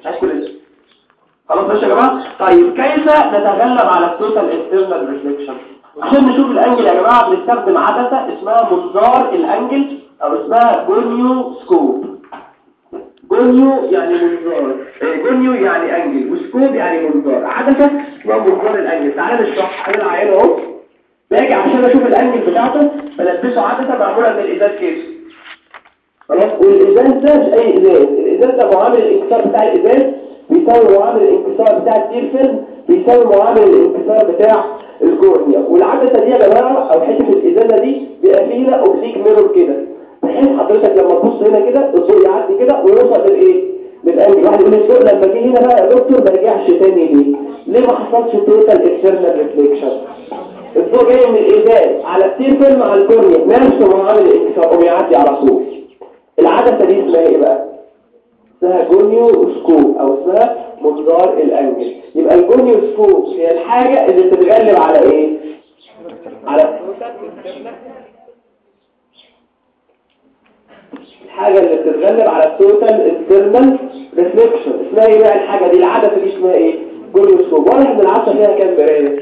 مش عايز كل ده خلاص ماشي يا جماعه طيب كيف نتغلب على التوتال انترنال ريفليكشن عشان نشوف الانجل يا جماعه بنستخدم عدسه اسمها منظار الانجل او اسمها جونيو سكوب جونيو يعني منظار إيه، جونيو يعني انجل وسكوب يعني منظار عدسه اسمها منظار الانجل تعالى نشرح انا العيان اهو باجي عشان اشوف الانجل بتاعته بلبسه عدسه معموله من الازاز كيس خلاص والازاز ده مش اي ازاز الازاز ده معامل الانكسار بتاع الازاز بيساوي معامل الانكسار بتاع التير فيلم بيساوي معامل الانكسار بتاع الكورنيا والعدسه دي يا جماعه او حته الازازه دي بيبقى فيه هنا اوبليك ميرور كده بحيث حضرتك لما تبص هنا كده الضوء يعدي كده ويوصل للايه للانجل واحد يقول الضوء لما جه هنا بقى يا دكتور ما رجعش تاني ليه ليه ما حصلش توتال اكسترنال ريفليكشن الضوء جاي من الازاز على التير فيلم على الكورنيا نفس معامل الانكسار وبيعدي على طول العدسه دي اسمها ايه بقى اسمها جونيو سكوب او اسمها منظار الانجل يبقى الجونيو سكوب هي الحاجة اللي بتتغلب على ايه على الحاجة اللي بتتغلب على التوتال انترنال ريفليكشن اسمها ايه بقى الحاجة دي العدسة دي اسمها ايه جونيو سكوب واضح ان العدسة فيها كام مراية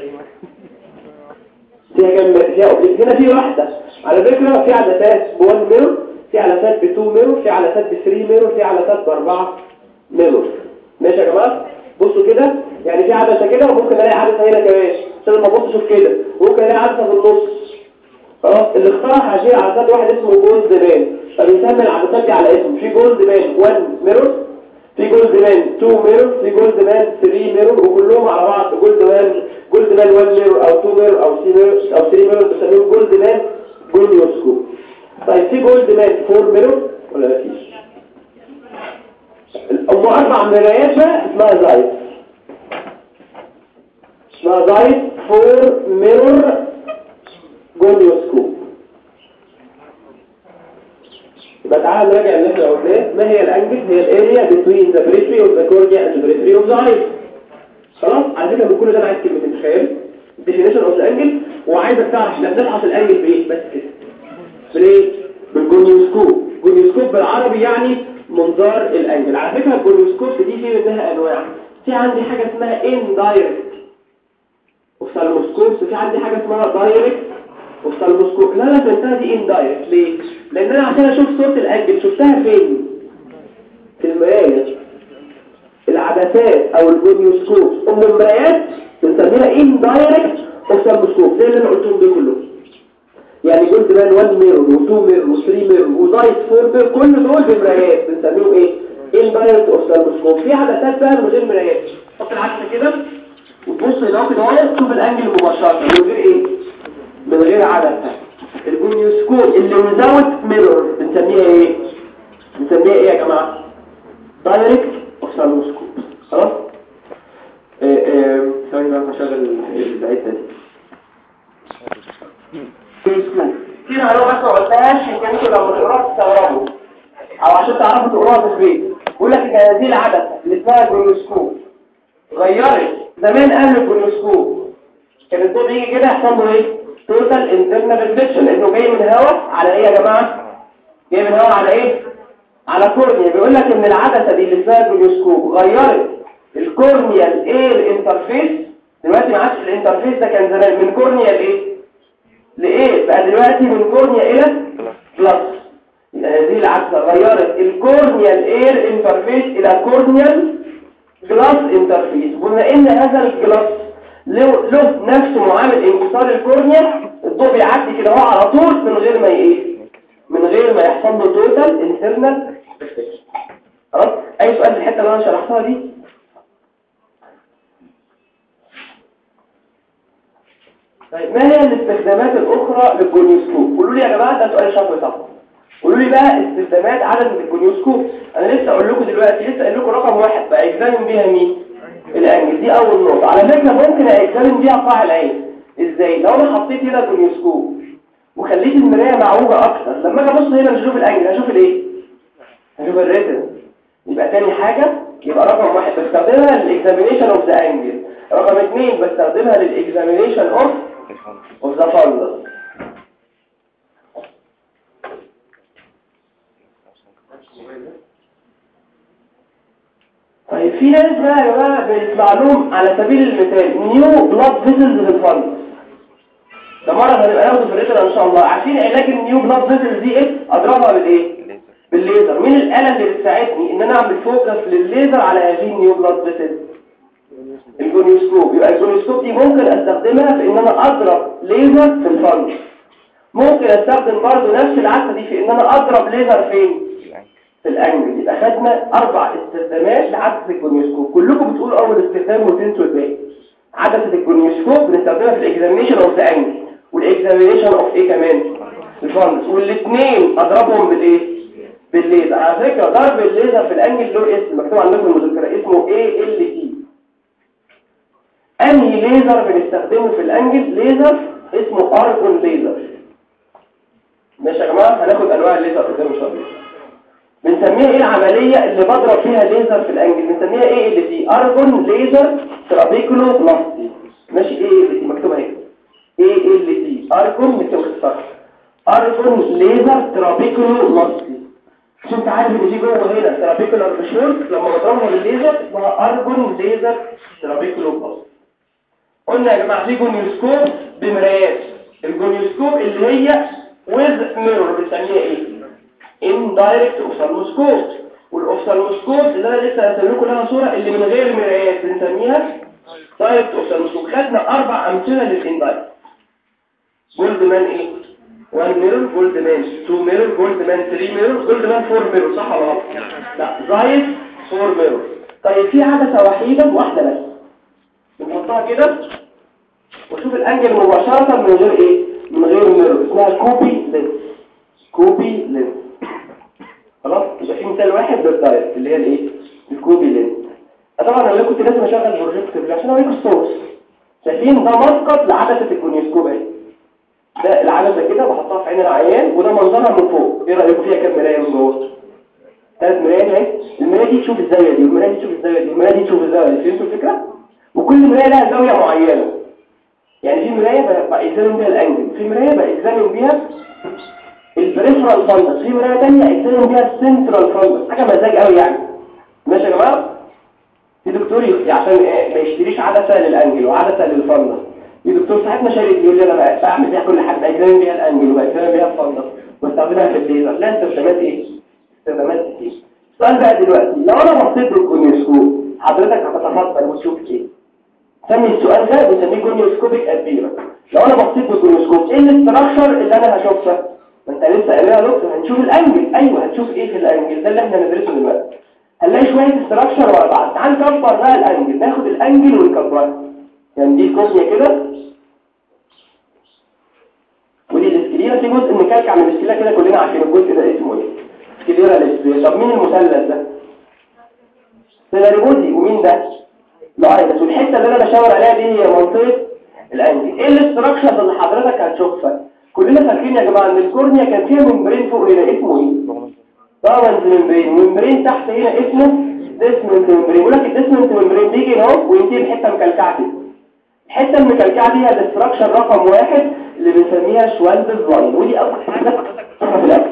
فيها كام فيها هنا في واحدة على فكرة في عدسات ب 1 ميرور في عدسات ب 2 ميرور في عدسات ب 3 ميرور في عدسات ب 4 ميرور ماشي يا جماعه بصوا كده يعني في عدسه كده وممكن الاقي عدسه هنا كمان عشان لما ابص اشوف كده ممكن الاقي عدسه في النص خلاص اللي اخترع هشيل عدسات واحد اسمه جولد مان فبيسمي العدسات دي على اسمه في جولد مان 1 ميرور في جولد مان 2 ميرور في جولد مان 3 ميرور وكلهم على بعض جولد مان جولد مان 1 ميرور او 2 ميرور او 3 ميرور او 3 ميرور بنسميهم جولد مان جوليوسكوب طيب في جولد مان 4 ميرور ولا مفيش هم اربع مرايات بقى اسمها زايد اسمها زايد فور ميرور جونيوسكوب يبقى تعالى نراجع اللي احنا قلناه ما هي الانجل هي الاريا بين ذا بريفري اوف ذا كورنيا اند ذا بريفري اوف ذا اي خلاص على فكره بكل ده انا عايز كلمتين تخيل ديفينيشن اوف ذا انجل وعايزك تعرف احنا بنفحص الانجل بايه بس كده بالايه بالجونيوسكوب جونيوسكوب بالعربي يعني منظار الانجل على فكرة الجلوسكوب دي في منها انواع في عندي حاجة اسمها اندايركت اوفثالموسكوب في عندي حاجة اسمها دايركت اوفثالموسكوب لا لا فهمتها دي اندايركت ليه لان انا عشان اشوف صورة الانجل شفتها فين في المراية العدسات او الجونيوسكوب ام المرايات بنسميها اندايركت اوفثالموسكوب زي اللي انا قلتهم دول كلهم يعني جولد مان 1 ميرور و2 ميرور و3 ميرور وزايت 4 ميرور كل دول بمرايات بنسميهم ايه البايرت اوفثالموسكوب في عدسات بقى من غير مرايات حط العدسه كده وتبص هنا كده اهو تشوف الانجل مباشره من غير ايه من غير عدسه الجونيوسكوب اللي وزاوت ميرور بنسميها ايه بنسميها ايه يا جماعه دايركت اوفثالموسكوب خلاص ثواني بقى هشغل العده دي تسلم في معلومه بس ما قلتهاش يمكن انتوا لما تقراها تستغربوا او عشان تعرفوا تقراها في البيت بيقول لك ان هذه العدسه اللي اسمها الجلوسكوب غيرت زمان قبل الجلوسكوب كان الضوء بيجي كده يحصل له ايه توتال انترنال ريفليكشن لانه جاي من هواء على ايه يا جماعه جاي من هواء على ايه على كورنيا بيقول لك ان العدسه دي اللي اسمها الجلوسكوب غيرت الكورنيال اير انترفيس دلوقتي ما عادش الانترفيس ده كان زمان من كورنيا لايه لإيه؟ بقى دلوقتي من كورنيا إلى بلس هذه العدسة غيرت الكورنيال اير انترفيس إلى كورنيال جلاس انترفيس بما إن هذا الجلاس له, له نفس معامل انكسار الكورنيا الضوء بيعدي كده هو على طول من غير ما ايه من غير ما يحصل له توتال انترنال خلاص اي سؤال في الحته اللي انا شرحتها دي طيب ما هي الاستخدامات الأخرى للجونيوسكوب قولوا لي يا جماعة ده سؤال شافوي صح قولوا لي بقى استخدامات عدد الجونيوسكوب أنا لسه أقول لكم دلوقتي لسه أقول لكم رقم واحد بقى إجزامن بيها مين الأنجل دي أول نقطة على فكرة ممكن أجزامن بيها قاع العين إزاي لو أنا حطيت هنا جونيوسكوب وخليت المراية معوجة أكتر لما أجي أبص هنا مش هشوف الأنجل هشوف الإيه هشوف الريتن يبقى تاني حاجة يبقى رقم واحد بستخدمها للإكزامينيشن أوف ذا أنجل رقم اثنين بستخدمها للإكزامينيشن أوف of the fundus. طيب في ناس بقى يا جماعه بيطلع لهم على سبيل المثال نيو بلاد فيسلز في الفرد ده مرض هنبقى ناخده في الريتنا ان شاء الله عارفين علاج النيو بلاد فيسلز دي ايه اضربها بالايه بالليزر مين الآلة اللي بتساعدني ان انا اعمل فوكس للليزر على هذه النيو بلاد فيسلز الجونيوسكوب يبقى الجونيوسكوب دي ممكن استخدمها في ان انا اضرب ليزر في الفرد ممكن استخدم برضو نفس العدسه دي في ان انا اضرب ليزر فين في الانجل يبقى خدنا اربع استخدامات لعدسه الجونيوسكوب كلكم بتقولوا اول استخدام وتنسوا الباقي عدسه الجونيوسكوب بنستخدمها في الاكزامينشن اوف ذا انجل والاكزامينشن اوف ايه كمان الفرنس والاثنين اضربهم بالايه بالليزر على فكره ضرب الليزر في الانجل له اسم مكتوب عندكم المذكره اسمه اي ال تي انهي ليزر بنستخدمه في الانجل ليزر اسمه ارجون ليزر ماشي يا جماعه هناخد انواع الليزر قدام ان شاء الله بنسميها ايه العمليه اللي بضرب فيها ليزر في الانجل بنسميها ايه اللي دي ارجون ليزر ترابيكولو بلاستي ماشي ايه اللي دي مكتوبه هنا ايه اللي دي ارجون مكتوب اختصار ارجون ليزر ترابيكولو بلاستي عشان انت عارف ان دي جوه هنا ترابيكولار بشورت لما بضربها بالليزر اسمها ارجون ليزر ترابيكولو بلاستي قلنا يا جماعه في جونيوسكوب بمرايات الجونيوسكوب اللي هي ويز ميرور بنسميها ايه اندايركت اوفثالموسكوب والاوفثالموسكوب اللي انا لسه هرسم لكم لها صوره اللي من غير مرايات بنسميها دايركت اوفثالموسكوب خدنا اربع امثله للاندايركت جولد مان ايه 1 ميرور جولد مان 2 ميرور جولد مان 3 ميرور جولد مان 4 ميرور صح ولا غلط لا زايد 4 ميرور طيب في عدسه وحيده واحده بس بنحطها كده وشوف الانجل مباشره من غير ايه من غير ميرور اسمها كوبي لينس كوبي لينس خلاص يبقى في مثال واحد بالدايركت اللي هي الايه الكوبي لينس طبعا انا كنت لازم اشغل بروجيكتور عشان اوريكم الصوت شايفين ده مسقط لعدسه الجونيوسكوب اهي ده العدسه كده بحطها في عين العيان وده منظرها من فوق ايه رايكم فيها كام مرايه من جوه ثلاث مرايات اهي المرايه دي تشوف الزاويه دي والمرايه دي تشوف الزاويه دي والمرايه دي تشوف الزاويه دي فهمتوا الفكره وكل مرايه لها زاويه معينه يعني في مرايه بأكزامن بيها الانجل في مرايه بأكزامن بيها البريفرال فاندس في مرايه ثانيه أكزامن بيها السنترال فاندس حاجه مزاج قوي يعني ماشي يا جماعه في دكتور عشان ما يشتريش عدسه للانجل وعدسه للفاندس في دكتور ساعات مشاري يقول لي انا بعمل بيها كل حاجه بأكزامن بيها الانجل وبأكزامن بيها الفاندس واستخدمها في الليزر لا استخدامات ايه استخدامات كتير السؤال بقى دلوقتي لو انا بصيت بالكونيوسكوب حضرتك هتتفضل وتشوف ايه سمي السؤال ده بنسميه جونيوسكوبيك ادبيرا لو انا بصيت بالجونيوسكوب ايه الاستراكشر اللي انا هشوفها ما انت لسه قايلها دكتور هنشوف الانجل ايوه هنشوف ايه في الانجل ده اللي احنا ندرسه دلوقتي هنلاقي شويه استراكشر ورا بعض تعال نكبر بقى الانجل ناخد الانجل ونكبرها يعني دي الكوزيا كده ودي الاسكليرا في جزء مكلكع من الاسكليرا كده كلنا عارفين الجزء ده اسمه ايه اسكليرا الاسكليرا طب مين المثلث ده سيلاريبودي ومين ده لاينس والحته اللي انا بشاور عليها دي هي منطقه الانجل ايه الاستراكشرز اللي حضرتك هتشوفها كلنا فاكرين يا جماعه ان الكورنيا كان فيها ممبرين فوق هنا اسمه ايه داونز ممبرين ممبرين تحت هنا اسمه ديسمنت ممبرين يقول لك الديسمنت ممبرين بيجي هنا وينتهي بحته مكلكعه كده الحته المكلكعه دي هي الاستراكشر رقم واحد اللي بنسميها شوالدز لاين ودي اول حاجه في الاكل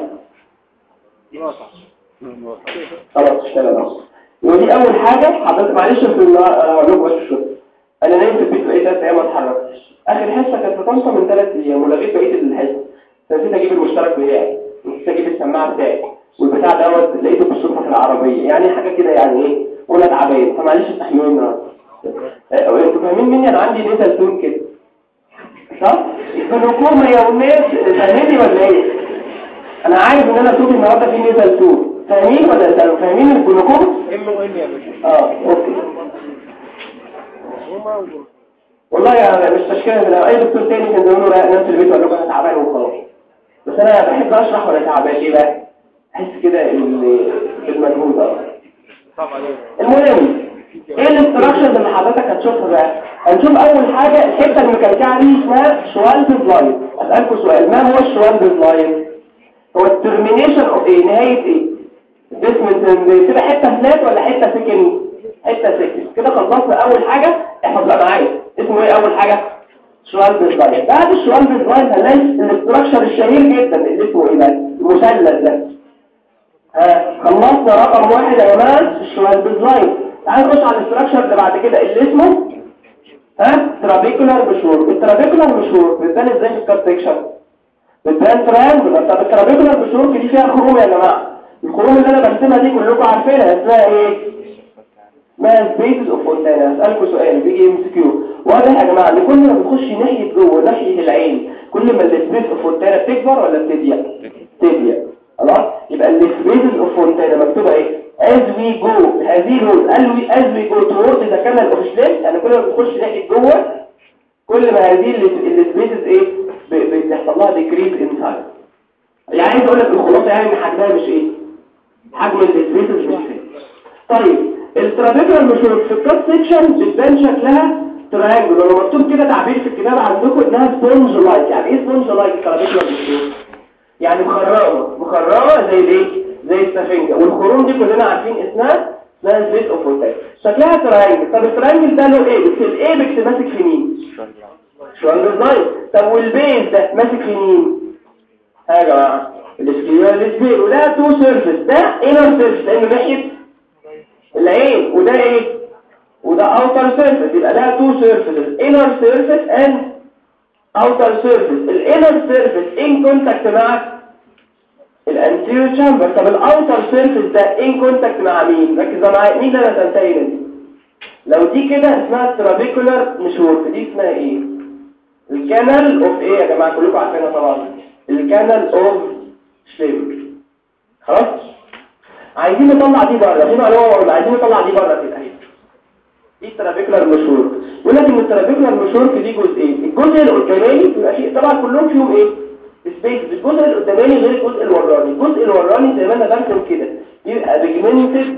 خلاص اشتغل اهو ودي اول حاجة حضرتك معلش في هقول لكم بس شويه انا نايم في البيت بقيت ثلاث ايام ما اتحركتش اخر حصه كانت في طنطا من ثلاث ايام ولغيت بقيه الحصه فنسيت اجيب المشترك بتاعي نسيت اجيب السماعه بتاعي والبتاع دوت لقيته بالصدفه في العربيه يعني حاجه كده يعني ايه وانا تعبان فمعلش استحملوني النهارده انتوا فاهمين مني انا عندي نيزل تون كده صح الجلوكوما يا ولاد فاهميني ولا ايه انا عارف ان انا صوتي النهارده فيه نيزل تون فاهمين ولا لا فاهمين الجلوكوز ام و ان يا باشا اه اوكي هما و- والله يا مش تشكيله لو اي دكتور تاني كان زمانه رايق نفس البيت وقال لكم انا تعبان وخلاص بس انا بحب اشرح وانا تعبان ليه بقى احس كده ان بالمجهود اه طبعا المهم ايه الاستراكشرز اللي حضرتك هتشوفها بقى هنشوف اول حاجه الحته المكلكعه دي اسمها شوالبز لاين اسالكم سؤال ما هو الشوالبز لاين هو الترمينيشن اوف ايه نهايه ايه الديسمنت كده حته فلات ولا حته سكن حته سكن كده خلصنا اول حاجه احفظ بقى معايا اسمه ايه اول حاجه شوالبز لاين بعد الشوالبز لاين هنلاقي الاستراكشر الشهير جدا اللي اسمه ايه بقى المثلث ده ها خلصنا رقم واحد يا جماعه الشوالبز لاين تعال نخش على الاستراكشر اللي بعد كده اللي اسمه ها ترابيكولار مشهور الترابيكولار مشهور بيبان ازاي في الكات سيكشن بيبان تريانجولار طب الترابيكولار مشهور دي فيها خروم يا جماعه الخروم اللي انا برسمها دي كلكم عارفينها اسمها ايه اسمها سبيسز اوف فونتانا اسالكم سؤال بيجي ام سي كيو واضح يا جماعه ان كل ما بنخش ناحيه جوه ناحيه العين كل ما السبيس اوف فونتانا بتكبر ولا بتضيق بتضيق خلاص يبقى السبيسز اوف فونتانا مكتوبه ايه as we go هذه الرول as we as we go towards the canal of Schlimm يعني كل ما بنخش ناحيه جوه كل ما هذه السبيسز ايه ب- بيحصل لها decrease in size يعني عايز اقول لك الخلاصه يعني ان حجمها مش ايه حجم السبيسز مش ايه طيب الترابيكولار مشهور في الكات سيكشن بتبان شكلها تريانجل ولو مكتوب كده تعبير في الكتاب عندكم انها سبونج لايك يعني ايه سبونج لايك الترابيكولار مشهور يعني مخرمه مخرمه زي الايه زي السفنجه والخروم دي كلنا عارفين اسمها اسمها سبيس اوف فوتاي شكلها تريانجل طب التريانجل ده له ايه بس الايبكس ماسك في مين شوانجل لاين طب والبيز ده ماسك في مين ها يا جماعه الاسكيوال السبير وده تو سيرفيس ده انر سيرفيس لانه ناحيه العين وده ايه وده اوتر سيرفيس يبقى ده تو سيرفيسز انر سيرفيس اند اوتر سيرفيس الانر سيرفيس ان كونتاكت مع الانتيريور تشامبر طب الاوتر سيرفيس ده ان كونتاكت مع مين ركز معايا مين اللي انا تنتهي منه لو دي كده اسمها ترابيكولار مشهور دي اسمها ايه الكانال اوف ايه يا جماعه كلكم عارفينها طبعا الكانال اوف شليم خلاص عايزين نطلع دي بره في معلومه ولا عايزين نطلع دي بره كده اهي دي الترابيكولار مشهور يقول لك ان الترابيكولار مشهور في دي جزئين الجزء القداماني بيبقى فيه طبعا كلهم فيهم ايه سبيس الجزء القداماني غير الجزء الوراني الجزء الوراني زي ما انا برسم كده بيبقى بيجمنتد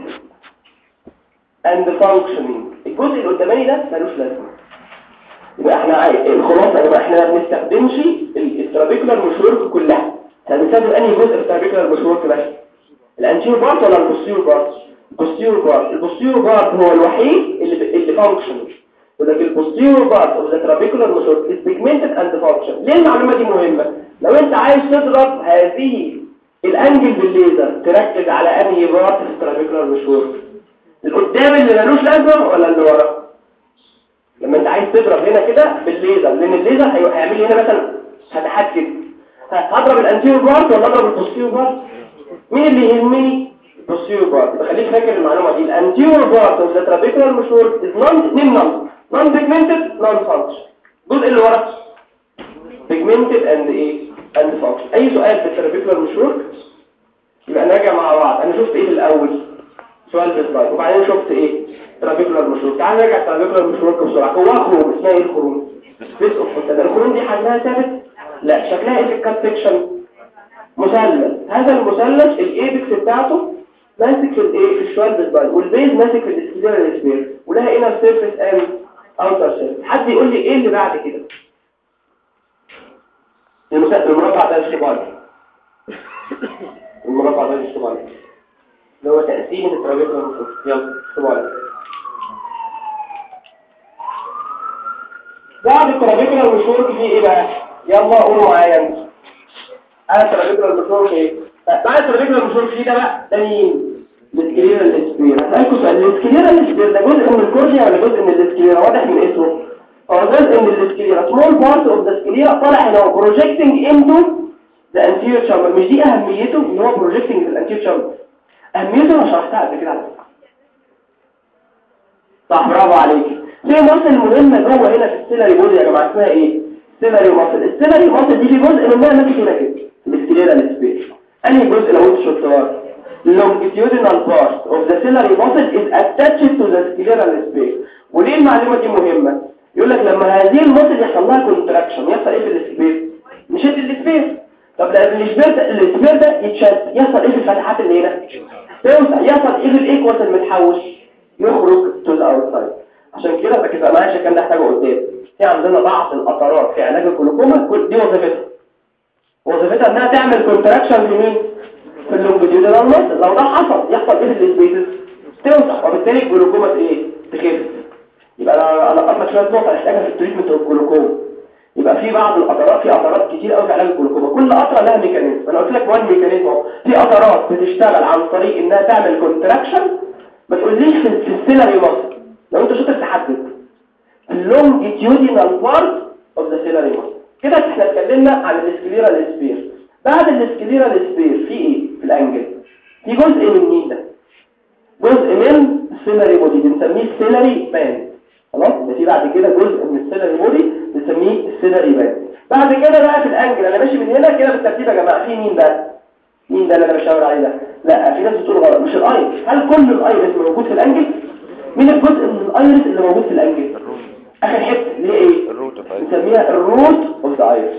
اند فانكشنينج الجزء القداماني ده ملوش لازمه يبقى احنا عايز الخلاصه يبقى احنا ما بنستخدمش الترابيكولار مشهور كلها هنستخدم انهي جزء في الترابيكولار مشهور بس الانتيريور بارت ولا البوستيريور بارت البوستيريور بارت البوستيريور بارت هو الوحيد اللي اللي فانكشن وده في البوستيريور بارت اوف ذا ترابيكولار مشهور is pigmented and function ليه المعلومه دي مهمه لو انت عايز تضرب هذه الانجل بالليزر تركز على انهي بارت في الترابيكولار مشهور القدام اللي ملوش لازمه ولا اللي ورا لما انت عايز تضرب هنا كده بالليزر لان الليزر هي- هيعمل لي هنا مثلا فتحات كده ه- هضرب الانتيريور بارت ولا اضرب البوستيريور بارت مين اللي يهمني البوستيريور بارت يبقى خليك فاكر المعلومه دي الانتيريور بارت اوف ذا ترابيكولار مشهور از نون اتنين نون نون بيجمنتد نون فانكشن الجزء اللي ورا بيجمنتد اند ايه اند فانكشن اي سؤال في الترابيكولار مشهور يبقى نراجع مع بعض انا شفت ايه في الاول سؤال بسلايد وبعدين شفت ايه ترابيكولار مشهور تعال نرجع ترابيكولار مشهور بسرعه هو خروم اسمها ايه الخروم سبيس اوف فونتانا الخروم دي حجمها ثابت لا شكلها ايه في الكات سيكشن مثلث هذا المثلث الايبكس بتاعته ماسك في الايه في الشوال بالبال والبيز ماسك في الاسكليرال سبير ولها انر سيرفيس اند اوتر سيرفيس حد يقول لي ايه اللي بعد كده المثلث المربع ده اشتغال المربع ده اشتغال اللي هو تقسيم الترابيكولار مشهور يلا اشتغال بعد الترابيكولار مشهور في ايه بقى يلا قولوا معايا انت انا الترابيكولار مشهور في ايه بعد الترابيكولار مشهور في ده بقى ده مين السكليرا الاسبير هسألكوا سؤال السكليرا الاسبير ده جزء من الكورنيا ولا جزء من السكليرا واضح من اسمه هو جزء من السكليرا small part of the سكليرا طالع هنا هو projecting into the anterior chamber مش دي اهميته ان هو projecting في الانتيريور chamber اهميته انا شرحتها قبل كده على فكره صح برافو عليك في مصل مهمة جوه هنا في السيلري بودي يا جماعة اسمها ايه السيلري مصل السيلري مصل دي في جزء منها ماسك هنا كده السكليرا السبيس انهي جزء لو انت شطار longitudinal part of the ciliary muscle is attached to the scleral space وليه المعلومة دي مهمة يقول لك لما هذه المصل يحصل لها كونتراكشن يحصل ايه في السبيس نشد السبيس طب لما السبيس ده السبيس ده يتشد يحصل ايه في الفتحات اللي هنا توسع يحصل ايه في الايكوس المتحوش يخرج to the outside عشان كده ركز معايا عشان كان ده حاجه قدام في عندنا بعض القطرات في علاج الجلوكوما كل- دي وظيفتها وظيفتها انها تعمل كونتراكشن في مين في اللونجيتودينال ماسل لو ده حصل يحصل ايه في السبيسز توسع وبالتالي الجلوكوما ايه تخف يبقى انا انا قطعت شويه نقط هنحتاجها في التريتمنت اوف الجلوكوما يبقى في بعض القطرات في قطرات كتير قوي في علاج الجلوكوما كل قطره لها ميكانيزم انا قلت لك وان ميكانيزم اهو في قطرات بتشتغل عن طريق انها تعمل كونتراكشن ما تقوليش في في السيلري مصر لو انت شاطر تحدد اللونجيتيودينال بارت اوف ذا سيلري مصر كده احنا اتكلمنا عن الاسكليرال سبير بعد الاسكليرال سبير في ايه في الانجل في جزء من مين ده جزء من السيلري بودي بنسميه السيلري بان خلاص ده في بعد كده جزء من السيلري بودي بنسميه السيلري بان بعد كده بقى في الانجل انا ماشي من هنا كده بالترتيب يا جماعه في مين بقى مين ده اللي انا بشاور عليه ده لا في ناس بتقول غلط مش الايرس هل كل الايرس موجود في الانجل مين الجزء من الايرس اللي موجود في الانجل اخر حته اللي هي ايه الروت اوف نسميها الروت اوف ذا ايرس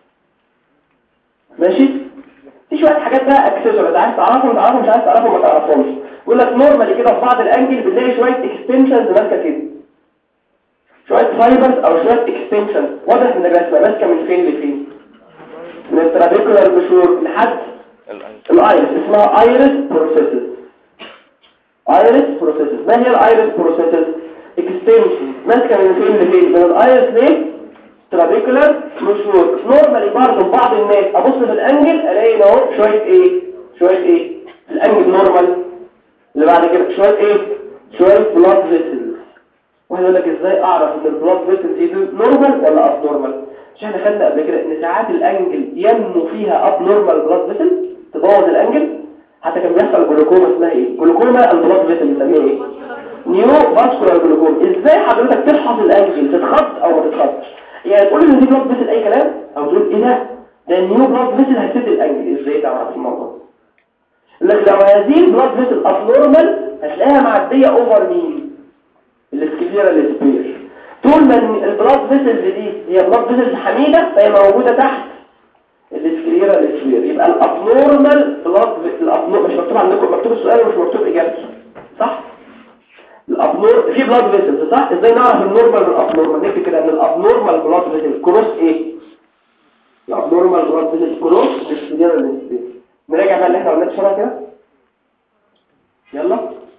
ماشي في شويه حاجات بقى اكسسوارز عايز تعرفهم تعرفهم مش عايز تعرفهم ما تعرفهمش يقول لك نورمالي كده في بعض الانجل بنلاقي شويه اكستنشنز ماسكه كده شويه فايبرز او شويه اكستنشنز واضح ان الرسمه ماسكه من فين لفين من الترابيكولار بشور لحد الايرس اسمها ايرس بروسيسز ايرس بروسيسز ما هي الايرس بروسيسز اكستنشن ماسكه من فين لفين من الايرس ليه ترابيكولار مشهور نورمالي برضه بعض الناس ابص في الانجل الاقي إن اهو شويه ايه شويه ايه في الانجل نورمال اللي بعد كده شويه ايه شويه بلاد فيسلز واحد يقول لك ازاي اعرف ان البلاد فيسلز دي نورمال ولا اب نورمال مش احنا خدنا قبل كده ان ساعات الانجل ينمو فيها اب نورمال بلاد فيسل تبوظ الانجل حتى كان بيحصل جلوكوما اسمها ايه جلوكوما البلاد فيسل بنسميها ايه نيو فاسكولار جلوكوما ازاي حضرتك تفحص الانجل تتخط او ما تتخطش يعني تقول ان دي بلاد فيسل اي كلام او تقول ايه ده ده النيو بلاد فيسل هتسد الانجل ازاي تعرف الموضوع لك لو هذه البلاد فيسل ابنورمال هتلاقيها معديه اوفر مين السكليرال سبير طول ما البلاد فيسلز دي هي بلاد فيسلز حميده فهي موجوده تحت السكليرال سبير يبقى الابنورمال بلاد الابنور مش مكتوب عندكم مكتوب السؤال ومش مكتوب اجابته صح الابنور في بلاد فيسلز صح ازاي نعرف النورمال من الابنورمال نكتب كده ان الابنورمال بلاد فيسل كروس ايه الابنورمال بلاد فيسل كروس السكليرال سبير نراجع بقى اللي احنا قلناه بسرعه كده يلا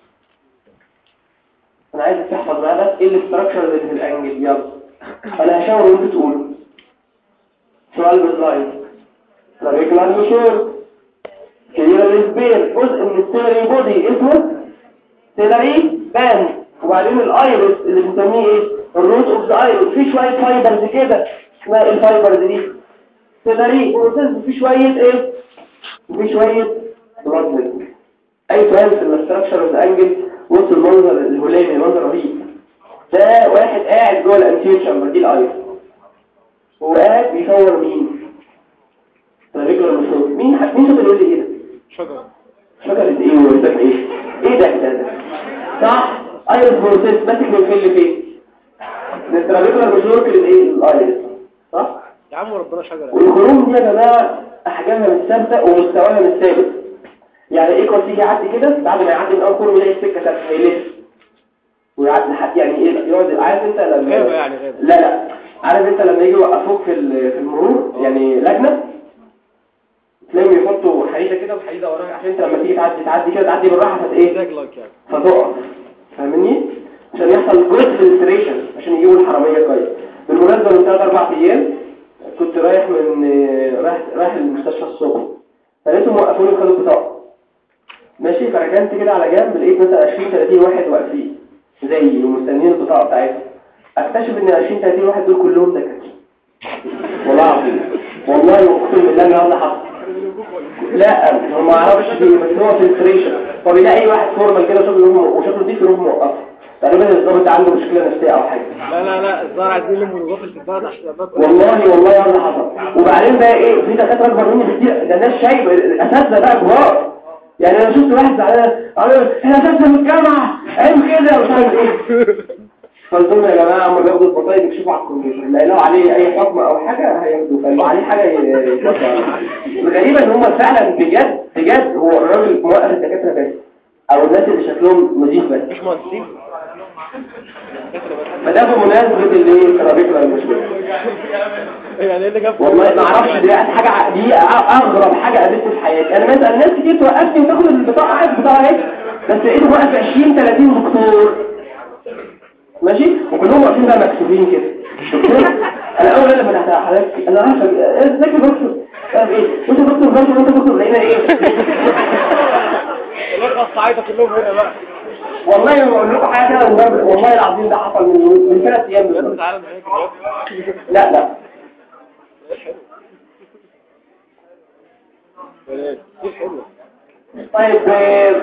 انا عايزك تحفظ معايا بس ايه الاستراكشر اللي في الانجل يلا انا هشاور وانت تقول سؤال باللاين ريجولار مشور كبيرة الاسبير جزء من السيلري بودي اسمه سيلري بان وبعدين الايرس اللي بنسميه ايه الروت اوف ذا ايرس في شويه فايبرز كده اسمها ايه الفايبرز دي سيلري بروسيس في شويه ايه وفي شويه بلاد ميلك اي سؤال في الاستراكشر اوف ذا انجل بص المنظر الهلامي منظر رهيب ده واحد قاعد جوه الانتير شامبر دي الايرس هو قاعد بيصور مين رجل المفروض مين ح... مين شاطر يقول لي ايه ده شجرة شجرة ايه وقدام ايه ايه ده ده ده صح ايرس بروسيس ماسك من فين لفين الترابيكولار بشورك للايه الايرس صح يا عم ربنا شجرة والخروم دي يا جماعه احجامها مش ثابته ومستواها مش ثابت يعني ايه كرسي يعدي كده بعد ما يعدي من اول خروم يلاقي السكه ثابته هيلف ويعدي لحد يعني ايه يقعد عارف انت لما غابة يعني غابة لا لا عارف انت لما يجي يوقفوك في ال- في المرور يعني لجنه تلاقيهم يحطوا حديده كده وحديده وراها عشان انت لما تيجي تعدي تعدي كده تعدي بالراحه فت ايه زاج لايك يعني فتقف فاهمني عشان يحصل جود فلتريشن عشان يجيبوا الحراميه كويس بالمناسبه من ثلاث اربع ايام كنت رايح من رايح رايح المستشفى الصبح فلقيتهم وقفوني وخدوا البطاقه ماشي فركنت كده على جنب لقيت مثلا 20 30 واحد واقفين زيي ومستنيين البطاقه بتاعتهم اكتشف ان 20 30 واحد دول كلهم دكاتره والله العظيم والله اقسم بالله ان هذا حصل لا هو ما اعرفش دي بس هو فلتريشن هو بيلاقي اي واحد فورمال كده شكله يروح وشكله دي يروح موقفه تقريبا الضابط عنده مشكله نفسيه او حاجه لا لا لا الزرع عايزين يلموا الوظائف اللي بتتباع تحت الباب والله والله هذا حصل وبعدين بقى ايه في دكاتره اكبر مني بكتير ده الناس شايب الاساتذه بقى كبار يعني انا شفت واحد زعلان قال احنا اساتذه من الجامعه عيب كده ومش عارف ايه قلت لهم يا جماعه هم بياخدوا البطايق يكشفوا على الكمبيوتر اللي لو عليه اي حكم او حاجه هياخدوا فلو عليه حاجه يتوقع الغريب ان هم فعلا بجد بجد هو الراجل موقف الدكاتره بس او الناس اللي شكلهم نظيف بس مش مهندسين ما ده بمناسبه اللي ايه ترابيكولا المشكله يعني ايه اللي جاب والله ما اعرفش دي حاجه ع- دي اغرب حاجه قابلتني في حياتي انا مثلا ناس كتير توقفني وتاخد البطاقه عايز البطاقه اهي بس لقيته واقف 20 30 دكتور ماشي وكلهم واقفين بقى مكسوفين كده دكتور انا اول انا فتحتها حضرتك انا عارفه ازيك يا دكتور طب ايه انت دكتور برضه وانت دكتور لقينا ايه الأخوة الصعايدة كلهم هنا بقى والله بقول لكم حاجه كده من باب- والله العظيم ده حصل من من ثلاث ايام بالظبط. تعالى معاك لا لا بلاش دي حلوه طيب آه،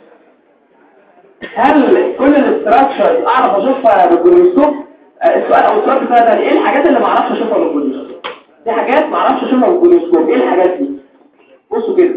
هل كل الاستراكشر اعرف اشوفها بالجلوسكوب آه، السؤال او السؤال بتاعي ده ايه الحاجات اللي ما اعرفش اشوفها بالجلوسكوب في حاجات ما اعرفش اشوفها بالجلوسكوب ايه الحاجات دي بصوا كده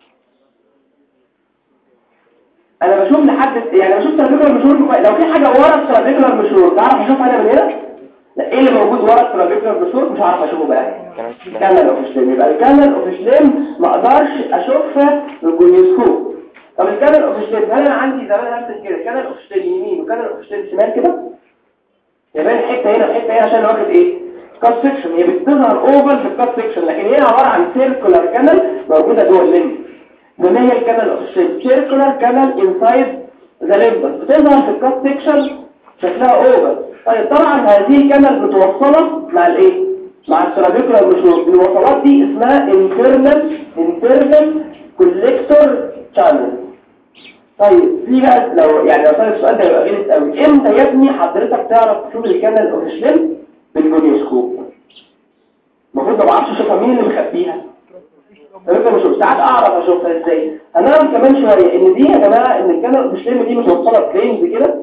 انا بشوف لحد يعني بشوف ترابيكولار مشهور لو في حاجه ورا الترابيكولار مشهور تعرف اشوفها انا من هنا لا ايه اللي موجود ورا الترابيكولار مشهور مش عارف اشوفه بقى كانال اوف شليم يبقى الكانال اوف شليم ما اقدرش اشوفها بالجلوسكوب طب الكانال اوف شليم هل انا عندي زمان هرسم كده كانال اوف شليم يمين وكانال اوف شليم شمال كده يبقى حته هنا وحته هنا عشان واخد ايه كات سيكشن هي بتظهر اوفر في الكات سيكشن لكن هي عباره عن سيركولار كانال موجوده جوه الليمب وما هي الكانال اوف شليم سيركولار كانال انسايد ذا ليمبس بتظهر في الكات سيكشن شكلها اوفر طيب طبعا هذه الكانال متوصله مع الايه مع السيرابيكولار مشروط الوصلات دي اسمها internal internal collector channel طيب في بقى لو يعني لو سأل السؤال ده يبقى غلط قوي امتى يا ابني حضرتك تعرف تشوف الكانال اوف شليم بالجونيوسكوب المفروض ما بعرفش اشوفها مين اللي مخبيها طب انت مش ساعات اعرف اشوفها ازاي هنعرف كمان شويه ان دي يا جماعه ان الكانال اوف شليم دي متوصله بلينز كده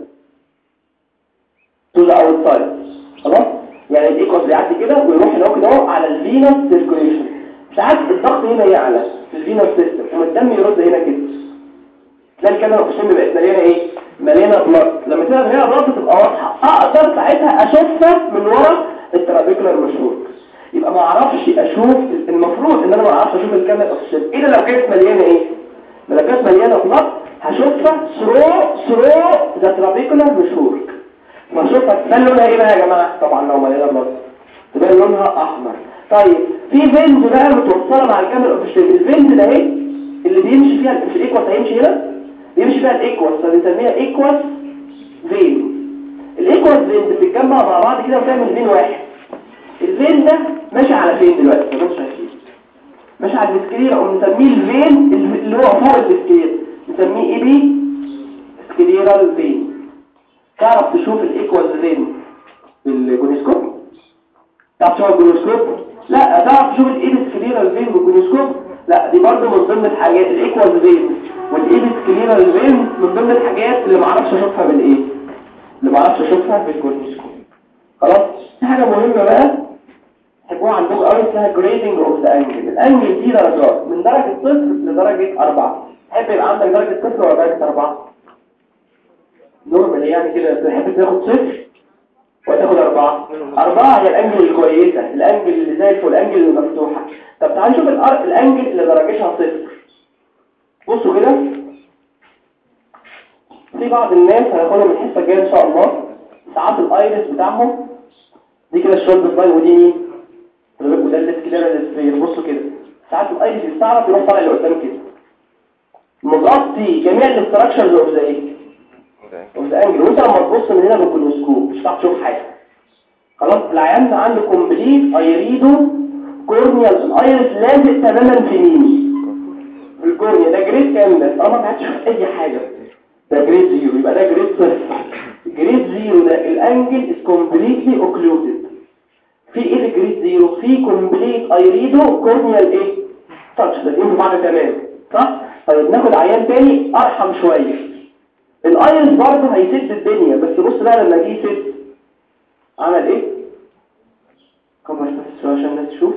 تو ذا اوتسايد خلاص يعني الايكوس بيعدي كده ويروح هنا كده اهو على الفينوس سيركوليشن ساعات الضغط هنا يعلى في الفينوس سيستم والدم يرد هنا كده تلاقي الكاميرا اوكسجين بقت مليانه ايه مليانه بلاد لما تبقى مليانه بلاد تبقى واضحه اقدر ساعتها اشوفها من ورا الترابيكولار مشهور يبقى ما اعرفش اشوف المفروض ان انا ما اعرفش اشوف الكاميرا اوكسجين الا لو كانت مليانه ايه لو كانت مليانه بلاد هشوفها ثرو ثرو ذا ترابيكولار مشهور واشوفها تبان لونها ايه بقى يا جماعه طبعا لو مليانه بلاد تبان لونها احمر طيب في فينز بقى متوصله مع الكاميرا اوكسجين الفينز ده ايه اللي بيمشي فيها مش الايكوس هيمشي هنا بيمشي فيها الايكوس فبنسميها ايكوس فين الايكوس فين بتتجمع مع بعض كده وتعمل فين واحد الفين ده ماشي على فين دلوقتي ما شايفين ماشي على الاسكليرا او نسميه الفين اللي هو فوق الاسكليرا نسميه ايه بي سكليرال فين تعرف تشوف الايكوس فين بالجونيسكوب تعرف تشوف الجونيسكوب لا تعرف تشوف الايبس كليرال فين بالجونيسكوب لا دي برضه من ضمن الحاجات الايكوال فين والايبس كليرال فين من ضمن الحاجات اللي ما اعرفش اشوفها بالايه اللي ما اعرفش اشوفها بالجونيسكوب خلاص في حاجه مهمه بقى تحبوها عندكم قوي اسمها جريدنج اوف ذا انجل الانجل دي درجات من درجه صفر لدرجه أربعة تحب يبقى عندك درجه صفر ولا درجه أربعة نورمال يعني كده تحب تاخد صفر وتاخد أربعة أربعة هي الأنجل الكويسة الأنجل اللي زي الفل الأنجل المفتوحة طب تعال نشوف الأر- الأنجل اللي درجتها صفر بصوا كده في بعض الناس هناخدهم الحصة الجاية إن شاء الله ساعات الأيرس بتاعهم دي كده الشولدر باين ودي مين؟ خلي بالكوا ده الاسكليرا الاسفير بصوا كده ساعات الأيرس يستعرض يروح طالع لقدام كده مغطي جميع الاستراكشرز اوف ذا ايه؟ اوف ذا انجل وانت لما تبص من هنا بالكولوسكوب مش هتعرف تشوف حاجه خلاص العيان عنده كومبليت ايريدو كورنيال الايرس لازق تماما في مين في الكورنيا ده جريد كام ده طالما ما عادش اي حاجه ده جريد زيرو يبقى ده جريد صفر جريد زيرو ده الانجل از كومبليتلي اوكلودد في ايه في جريد زيرو في كومبليت ايريدو كورنيال ايه تاتش ده في بعض تمام صح طيب ناخد عيان تاني ارحم شويه الايرس برضه هيسد الدنيا بس بص بقى لما جه يسد عمل ايه كبر بس شويه عشان الناس تشوف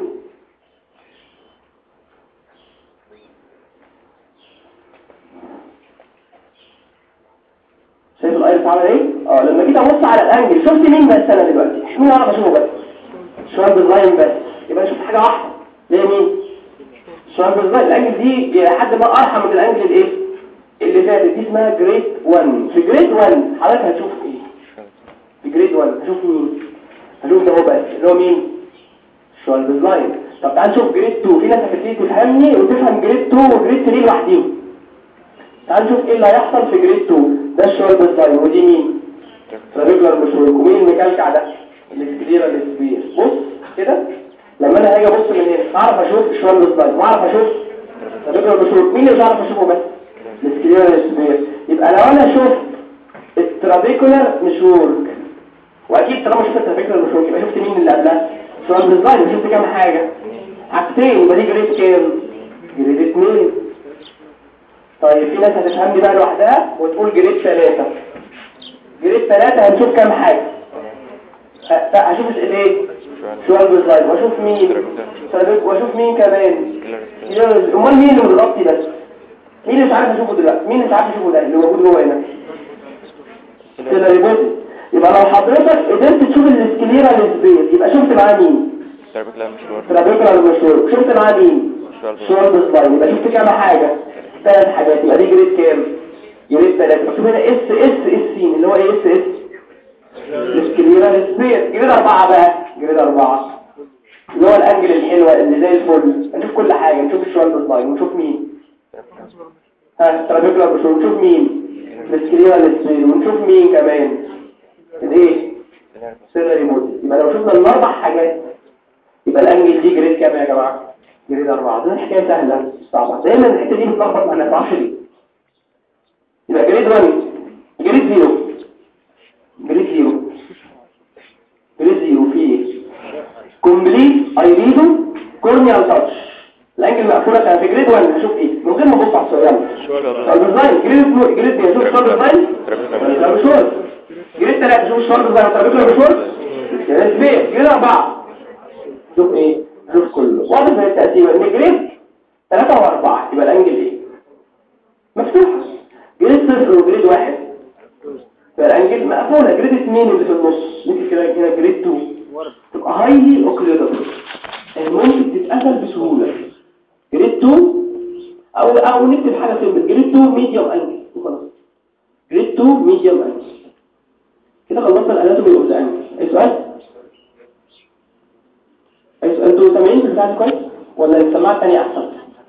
شايف الايرس عمل ايه اه لما جيت ابص على الانجل شفت مين بس انا دلوقتي مين اعرف اشوفه بس شويه باللاين بس يبقى شفت حاجه واحده ليه مين شويه باللاين الانجل دي لحد ما ارحم من الانجل الايه اللي فاتت دي اسمها جريد 1 في جريد 1 حضرتك هتشوف ايه في جريد 1 هشوف مين هشوف ده هو بس اللي هو مين شوالبز لاين طب تعال نشوف جريد 2 في ناس هتبتدي تفهمني وتفهم جريد 2 وجريد 3 لوحدهم تعال نشوف ايه اللي هيحصل في جريد 2 ده الشوالبز لاين ودي مين ريجولار مشروك ومين المكلكع ده الاسكليرا الاسبير بص كده لما انا هاجي ابص من هنا هعرف اشوف الشوالبز لاين واعرف اشوف ريجولار مشروك مين اللي مش هعرف اشوفه بس الاسكليرا الاسبير يبقى لو انا شفت الترابيكولار مش ورك واكيد طالما شفت الترابيكولار مش ورك يبقى شفت مين اللي قبلها سؤال ديزاين شفت كام حاجه حاجتين يبقى دي جريد كام جريد 2 طيب في ناس هتفهم دي بقى لوحدها وتقول جريد 3 جريد 3 هنشوف كام حاجه ه- لا هشوف الايه سؤال ديزاين واشوف مين ترابيك- واشوف مين كمان امال مين اللي متغطي بس مين اللي مش عارف اشوفه دلوقتي مين اللي مش عارف اشوفه ده اللي موجود جوه هنا كده ريبوتي يبقى لو حضرتك قدرت تشوف السكليرا السبيس يبقى شفت معاه مين تربك لا مشوار ترابيكولا المشهور شفت معاه مين مشوار شورت سلايد يبقى شفت كام حاجه ثلاث حاجات يبقى دي جريد كام جريد ثلاثة شوف هنا اس اس اس سين اللي هو ايه اس اس السكليرا السبيس جريد أربعة بقى جريد أربعة اللي هو الأنجل الحلوة اللي زي الفل نشوف كل حاجة نشوف الشورت سلايد ونشوف مين ها ترابيكولا المشهور نشوف مين السكليرا السبيس ونشوف مين كمان الايه سيلر ريموت يبقى لو شفنا الاربع حاجات يبقى الانجل دي جريد كام يا جماعه جريد أربعة دي حكايه سهله مش صعبه دايما الحته دي بتلخبط ما نعرفش ليه يبقى جريد 1 جريد 0 جريد 0 جريد 0 فيه كومبليت ايريدو كورنيال تاتش الانجل مقفوله كان في جريد 1 هشوف ايه من غير ما ابص على السؤال يلا طب ديزاين جريد 2 جريد 2 هشوف شورت ديزاين لا مش شورت جريد 3 شوف الشورت ديزاين طب مش شورت جريد بيه جريد 4 شوف ايه شوف كله واضح من التقسيمه ان جريد 3 و4 يبقى الانجل ايه مفتوح جريد 0 وجريد 1 يبقى الانجل مقفوله جريد 2 اللي في النص نيجي كده هنا جريد 2 تبقى هايلي اوكليدبل ممكن تتقفل بسهوله جريد 2 او او نكتب حاجه في جريد 2 ميديوم انجل وخلاص جريد 2 ميديوم انجل كده خلصنا الاناتومي اوف ذا انجل اي سؤال اي سؤال انتوا سامعين في البتاع كويس ولا السماعه الثانيه احسن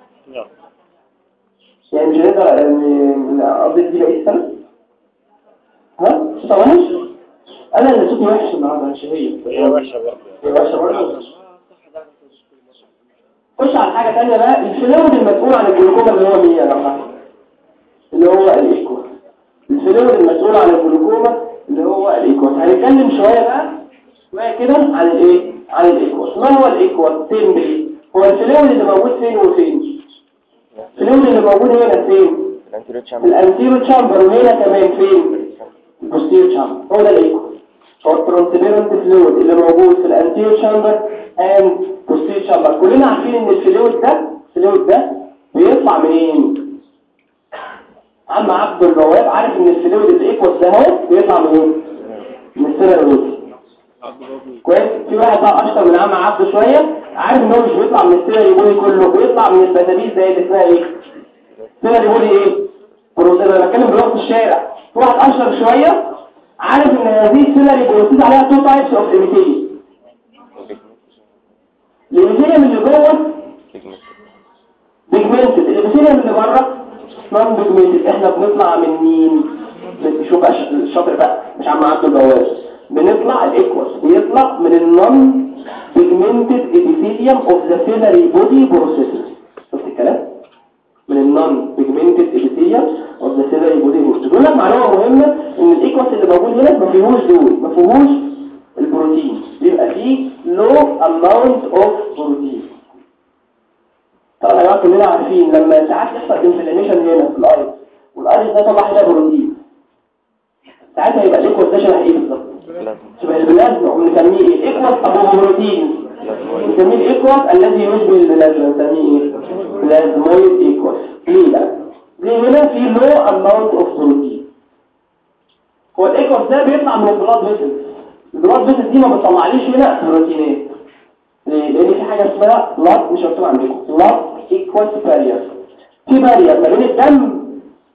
يعني مش هنقدر ان اقضي دي بقيه السنه ها صوت وحش انا اللي صوتي وحش النهارده مش هي هي وحشة برضه هي وحشه برضه خش على حاجه ثانيه بقى الفلويد المسؤول عن الجلوكوما اللي هو مين يا جماعه اللي هو الايكو الفلويد المسؤول عن الجلوكوما اللي هو الايكو هنتكلم شويه بقى شويه كده عن الايه عن الايكو ما هو الايكو تمبلي هو الفلويد اللي موجود فين وفين الفلويد اللي موجود هنا فين الانتيريور في تشامبر الانتيرو تشامبر وهنا كمان فين البوستيرو تشامبر هو ده الايكو هو الترانسبيرنت فلويد اللي موجود في الانتيرو تشامبر اند بوستيرو تشامبر كلنا عارفين ان الفلويد ده الفلويد ده بيطلع منين عم عبد الجواب عارف ان الفلويد الايكوس ده اهو بيطلع منين من السنه الاولى كويس في واحد بقى اشطر من عم عبد شويه عارف ان هو مش بيطلع من السنه الاولى كله بيطلع من البتابيس زي اللي اسمها ايه السنه الاولى ايه بروتين انا بتكلم بلغه الشارع في واحد اشطر شويه عارف ان هذه السيلري بروتين عليها تو تايبس اوف ايميتيشن الايميتيشن اللي جوه بيجمنتد الايميتيشن اللي بره نون بيجمنتد احنا بنطلع من مين شوف بقى ش- الشاطر بقى مش عم عبد الجواز بنطلع الايكوس بيطلع من النون بيجمنتد epithelium اوف ذا سيلري بودي بروسيسز شفت الكلام من النون بيجمنتد epithelium اوف ذا سيلري بودي بروسيسز بيقول لك معلومه مهمه ان الايكوس اللي موجود هنا ما فيهوش دول ما فيهوش البروتين بيبقى فيه low amount of بروتين طبعا يا جماعه كلنا عارفين لما ساعات يحصل انفلاميشن هنا في الايض والايض ده طلع هنا بروتين ساعتها يبقى الايكوس ده شبه ايه بالظبط شبه البلازما وبنسميه ايه الايكوس ابو بروتين نسميه الايكوس الذي يشبه البلازما نسميه ايه بلازمويد ايكوس ليه بقى ليه هنا في لو اماونت اوف بروتين هو الايكوس ده بيطلع من البلاد فيسل البلاد فيسل دي ما بتطلعليش هنا بروتينات ليه؟ لان في حاجه اسمها بلاد مش مكتوب عندكم بلاد ايكوس بارير في بارير ما بين الدم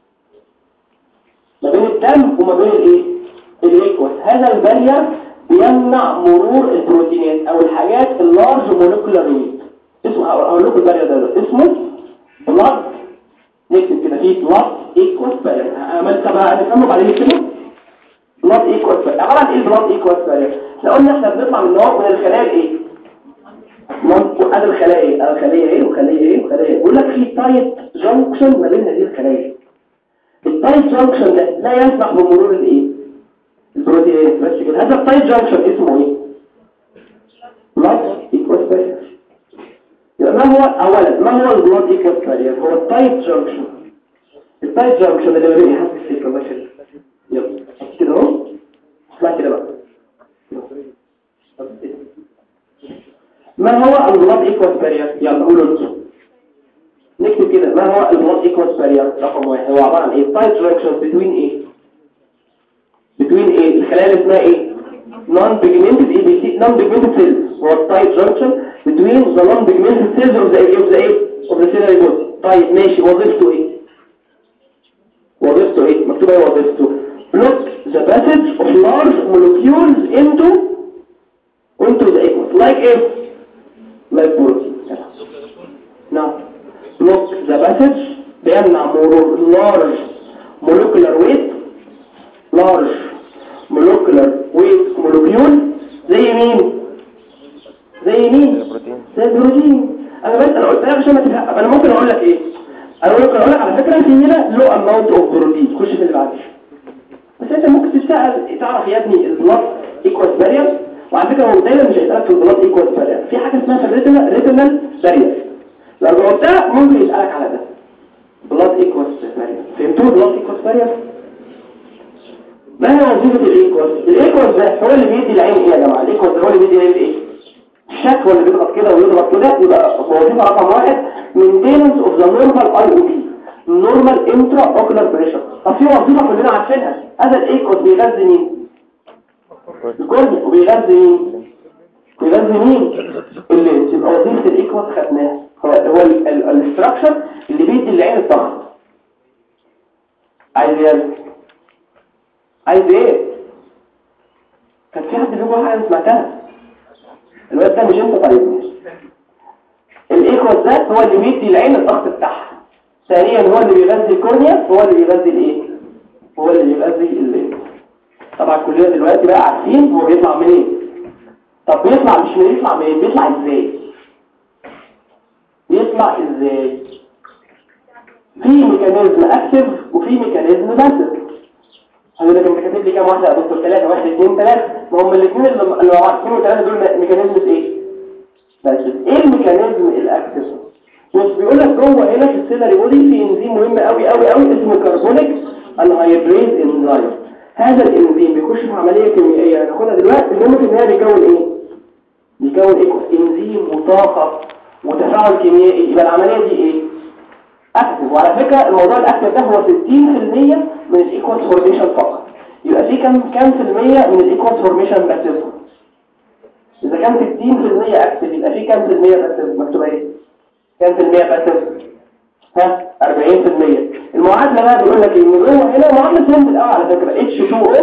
ما بين الدم وما بين الايه الايكوس هذا البارير بيمنع مرور البروتينات او الحاجات اللارج مولكيولار ويت اسمه هقول لكم البارير ده اسمه بلاد نكتب كده فيه بلاد ايكوس بارير عملت بقى هنفهمه بعدين كده بلاد ايكوس بارير عباره عن ايه البلاد ايكوس بارير احنا قلنا احنا بنطلع من نوع من الخلايا الايه منطق ادي الخلايا الخليه ايه وخليه ايه وخليه ايه بيقول لك في تايت جنكشن ما بين هذه الخلايا التايت جانكشن ده لا يسمح بمرور الايه البروتينات بس كده هذا التايت جانكشن اسمه ايه بلاد ايكوال بارير يبقى ما هو اولا ما هو البلاد ايكوال بارير هو التايت جانكشن التايت جانكشن اللي بيبقى يحس السكه ماشي يلا كده اهو اسمع كده بقى ما هو البلاد ايكوال بارير يلا قولوا انتوا نكتب كده ما هو البلاد ايكوال بارير رقم واحد هو عباره عن ايه تايت جانكشن بتوين ايه بتوين ايه الخلايا اللي اسمها ايه non pigmented ABC non pigmented cells هو التايت جانكشن between the non pigmented cells of the of the of the ciliary body طيب ماشي وظيفته ايه وظيفته ايه مكتوب ايه وظيفته block the passage of large molecules into into the aqueous like ايه like protein نعم block the passage بيمنع مرور large molecular weight large molecular weight molecule زي مين زي مين البروتين زي البروتين انا بس انا قلت لك عشان ما تفهم انا ممكن اقول لك ايه انا ممكن اقول لك على فكره في هنا لو اماونت اوف بروتين خش في اللي بعديه بس انت ممكن تسال تعرف يا ابني البلاد ايكوال بارير وعلى فكره هو دايما مش هيسالك في البلاد ايكوال بارير في حاجه اسمها في الريتنال ريتنال بارير لو جاوبتها ممكن يسالك على ده بلاد ايكوال بارير فهمتوا بلاد ايكوال بارير ما هي وظيفة الايكوز الايكوز ده هو اللي بيدي العين ايه يا جماعة الايكوز ده هو اللي بيدي العين ايه الشك هو اللي بيضغط كده ويضغط كده يبقى وظيفة رقم واحد maintenance of the normal IOP normal intra ocular pressure طب في وظيفة كلنا عارفينها هذا الايكوز بيغذي مين الكورنيا وبيغذي مين بيغذي مين اللينس يبقى وظيفة الايكوز خدناها هو هو الاستراكشر اللي بيدي العين الضغط عايز يلا عايز ايه كان في حد بيقول حاجه سمعتها الواد ده مش انت طيب الايكوس ده هو اللي بيدي العين الضغط بتاعها ثانيا هو اللي بيغذي الكورنيا هو اللي بيغذي الايه هو اللي بيغذي الليل طبعا كلنا دلوقتي بقى عارفين هو بيطلع منين طب بيطلع مش من يطلع منين بيطلع ازاي بيطلع ازاي في ميكانيزم اكتف وفي ميكانيزم باسف هقول لك انت كاتب لي كام واحده يا دكتور ثلاثه واحد اثنين ثلاثه ما هم الاثنين اللي اللي مع بعض اثنين وثلاثه دول ميكانيزم ايه بس ايه الميكانيزم الاكتف بص بيقول لك جوه هنا في السيلري بودي في انزيم مهم قوي قوي قوي اسمه كربونيك انهيدريز انزيم هذا الانزيم بيخش في عمليه كيميائيه هناخدها دلوقتي المهم في النهايه بيكون ايه بيكون ايه انزيم وطاقه وتفاعل كيميائي يبقى العمليه دي ايه اكتف وعلى فكرة الموضوع الاكتف ده هو 60% من الايكوال فورميشن فقط يبقى في كام كام في المية من الايكوال فورميشن باسيف اذا كان 60% اكتف يبقى في كام في المية باسيف مكتوب ايه كام في المية باسيف ها 40% المعادلة بقى بيقول لك ان جوه هنا معادلة سهلة الاول على فكرة H2O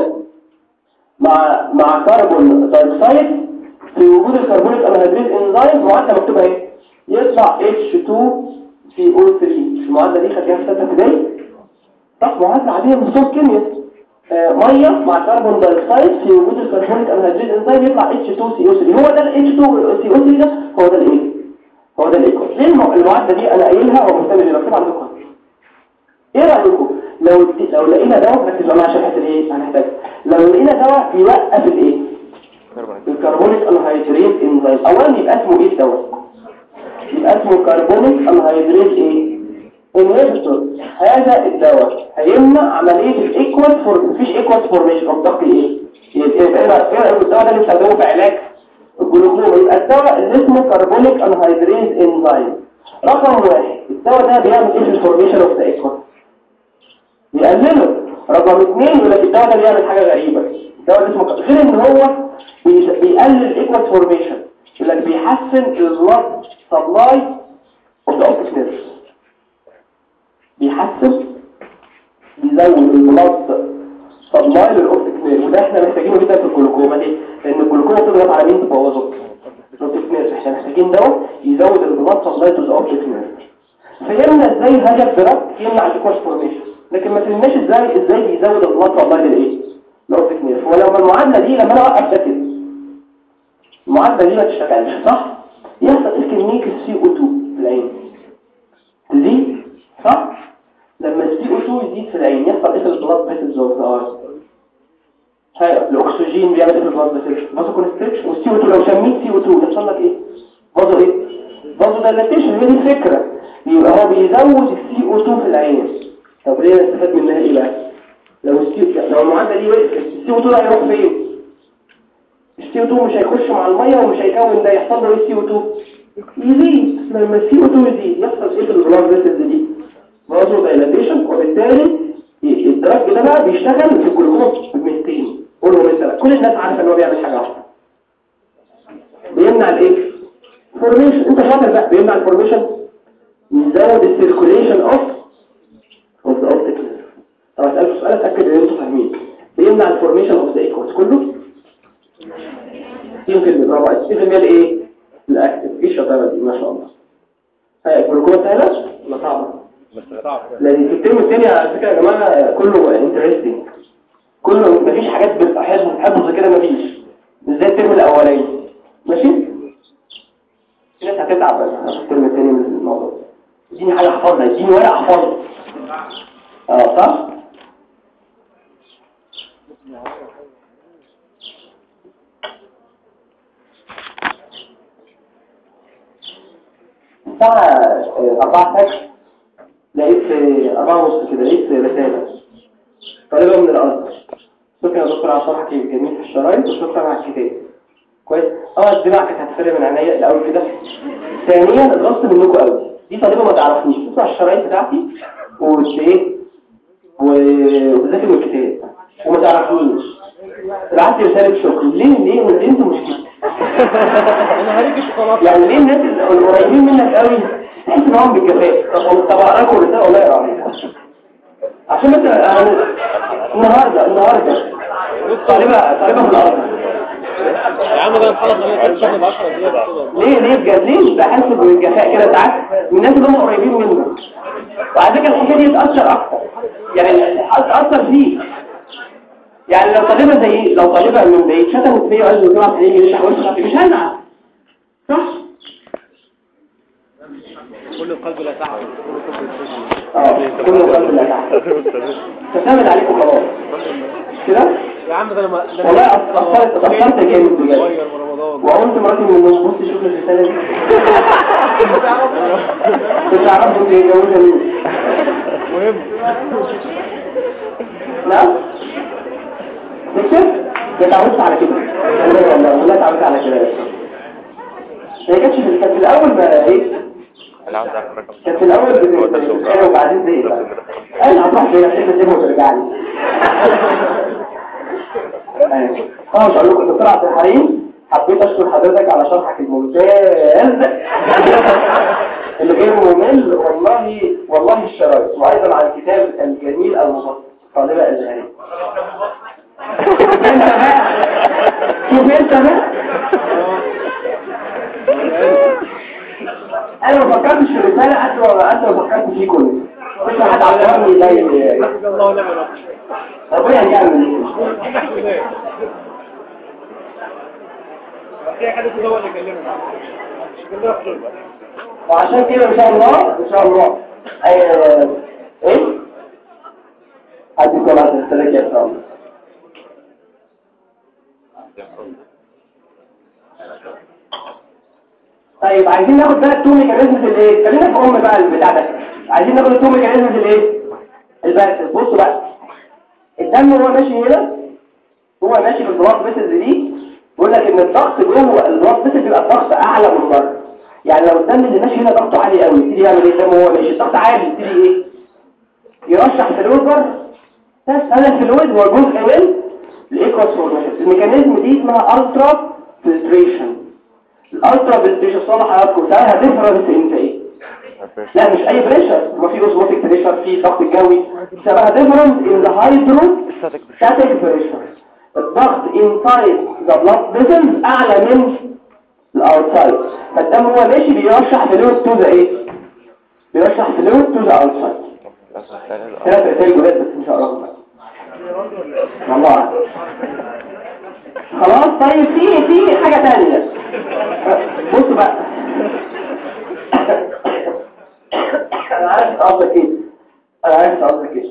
مع مع كربون دايوكسيد في وجود الكربونيك انهيدريز انزيم معادلة مكتوبة ايه يطلع H2 CO3 المعادلة دي خدناها في ستة ابتدائي طب معادلة عادية من صوت كيمياء آه مية مع كربون دايوكسيد في وجود الكربونيك انهيدريز انزيم يطلع H2CO3 هو ده ال H2CO3 ده هو ده الايه هو ده الايكوال ليه الم- المعادلة دي انا قايلها ومهتم بيها مكتوب عندكم ايه رأيكم لو لو لقينا دواء ركزوا معايا عشان الحته دي ايه هنحتاج لو لقينا دواء يوقف الايه كربونيك الكربونيك انهيدريز انزيم اولا يبقى اسمه ايه الدواء يبقى اسمه كربونيك انهيدريز ايه انهبيتور هذا الدواء هيمنع عمليه الايكوال فور مفيش ايكوال فورميشن اوف ضغط ايه يبقى ايه بقى ايه رأيكم الدواء ده بنستخدمه في علاج الجلوكوما يبقى الدواء اللي اسمه كربونيك انهيدريز انزيم رقم واحد الدواء ده بيعمل ايه في الفورميشن اوف ذا ايكوال بيقلله رقم اثنين يقول لك الدواء ده بيعمل حاجه غريبه الدواء ده اسمه غير ان هو بيس- بيقلل الايكوال فورميشن يقول لك بيحسن البلاد سبلاي اوف ذا اوبتيك نيرف بيحسن بيزود البلاد سبلاي للاوبتيك نيرف وده احنا محتاجينه جدا في الجلوكوما ليه؟ لان الجلوكوما بتضغط على مين تبوظه الاوبتيك نيرف احنا محتاجين دواء يزود البلاد سبلاي تو ذا اوبتيك نيرف فهمنا ازاي هذا الدراج يمنع الايكوال فورميشن لكن ما فهمناش ازاي ازاي بيزود البلاد سبلاي للايه للاوبتيك نيرف ولما المعادله دي لما انا اوقف ده كده المعادله دي ما تشتغلش صح يحصل ايه كميه السي او 2 في العين تزيد صح لما السي او 2 يزيد في العين يحصل ايه في البلاد فيسلز اوف ذا اي هاي الاكسجين بيعمل ايه في البلاد فيسلز فازو كونستريكشن والسي او 2 لو شميت سي او 2 يحصل لك ايه فازو ايه فازو دايلاتيشن هي دي الفكره يبقى هو بيزود السي او 2 في العين طب ليه نستفاد منها ايه بقى لو السي لو المعادله دي وقفت السي او 2 ده هيروح فين السي او 2 مش هيخش مع الميه ومش هيكون ده يحصل له ايه السي او 2 يزيد لما السي او 2 يزيد يحصل ايه في البلاد فيسلز دي برضه دايلاتيشن وبالتالي الدرج ده بقى بيشتغل في الجلوكوز بالميتين قولوا مثلا كل الناس عارفه ان هو بيعمل حاجه واحده بيمنع الايه فورميشن انت شاطر بقى بيمنع الفورميشن يزود السيركوليشن اوف اوف ذا اوبتيك نيرف طب اسالكم سؤال اتاكد ان انتوا فاهمين بيمنع الفورميشن اوف ذا ايكوز كله يمكن برافو عليك يمكن ايه الاكتف ايه الشطاره دي ما شاء الله هي الجلوكوز سهله ولا صعبه لان في الترم الثاني على فكره يا جماعه كله انترستنج كله مفيش حاجات بتحفظ حفظ كده مفيش مش زي الترم الاولاني ماشي في ناس هتتعب بس في الترم الثاني من الموضوع اديني حاجه احفظها اديني ورقه احفظها اه صح الساعة أربعة فجر لقيت أربعة ونص كده لقيت رسالة طالبة من الأرض شكرا يا دكتور على شرحك الجميل في الشرايط وشكرا على الكتاب كويس اه الدماغ كانت هتفرق من عينيا الأول كده ثانيا اتغصت منكم قوي دي طالبة ما تعرفنيش بصوا على الشرايط بتاعتي وايه وبذاكر من الكتاب وما تعرفنيش بعت رسالة شكر ليه ليه وليه انتوا مشكلة انا هريك الشوكولاته يعني ليه الناس القريبين منك قوي تحس ان هم بالجفاء طب طب اقرا لكم رساله والله اقرا عليكم عشان مثلا أنا النهارده النهارده طالبه طالبه في الارض يا عم ده الحلقه اللي كانت بتاخد 10 دقايق كده ليه ليه بجد ليه مش بحس بالجفاء كده ساعات من الناس اللي هم قريبين منك وعلى فكره الحكايه دي تاثر اكتر يعني تاثر فيك يعني لو طالبه زي لو طالبه من بعيد شتمت فيا وقالت لي طلعت ليه يشرح وشرح مش هنعم صح كل القلب لا تعب اه كله قلب لا تحت تعتمد عليكم خلاص كده يا عم ده انا ما ده أنا- والله اتأثرت اتأثرت جامد بجد صغير في رمضان وقمت مراتي من النوم بص شوف الرسالة دي كنت عرفت انت جوزها مين مهم نعم دكتور ده اتعودت على كده والله والله والله اتعودت على كده هي كانتش في كانت في الاول ما ايه انا عاوز اعرف رقم كانت في الاول بتتخانق وبعدين زي بقى انا هتروح فين عشان تسيبها وترجع لي ايوه اه مش هقول لكم دكتور عبد الحليم حبيت اشكر حضرتك على شرحك الممتاز اللي غير ممل والله والله الشرايط وايضا على الكتاب الجميل المبسط طالبه ازهريه شوف انت بقى شوف انت بقى انا ما فكرتش في الرساله قد ما قد ما فكرت فيه كله مش حد عبرني زي الله ونعم الوكيل ربنا يعمل في حد كده هو اللي كلمه كلمه خير وعشان كده ان شاء الله ان شاء الله أي- ايه هدي كل عشان السلك يا شاء الله طيب عايزين ناخد بقى التو ميكانيزمز الايه خلينا في ام بقى البتاع ده عايزين ناخد التو ميكانيزمز الايه البارسل بصوا بقى الدم وهو ماشي هنا هو ماشي في البلاط فيسز دي بيقول لك ان الضغط جوه البلاط فيسز بيبقى الضغط اعلى من بره يعني لو الدم اللي ماشي هنا ضغطه عالي قوي يبتدي يعمل ايه الدم وهو ماشي الضغط عالي يبتدي ايه يرشح فلويد بره بس هذا الفلويد هو جزء من الايكوس فورميشن الميكانيزم دي اسمها الترا فلتريشن الالترا فلتريشن صالح حضراتكم ساعتها ديفرنس انت ايه لا مش اي بريشر ما في اوزموتيك بريشر في ضغط الجوي سببها ديفرنس ان ذا هايدرو static بريشر الضغط inside the blood vessels اعلى من الاوتسايد فالدم هو ماشي بيرشح فلويد تو ذا ايه بيرشح فلويد تو ذا اوتسايد ثلاث رسائل جداد بس مش هقراهم بقى والله أعلم. خلاص طيب في في حاجة تانية بصوا بقى انا عارف قصدك ايه انا عارف قصدك ايه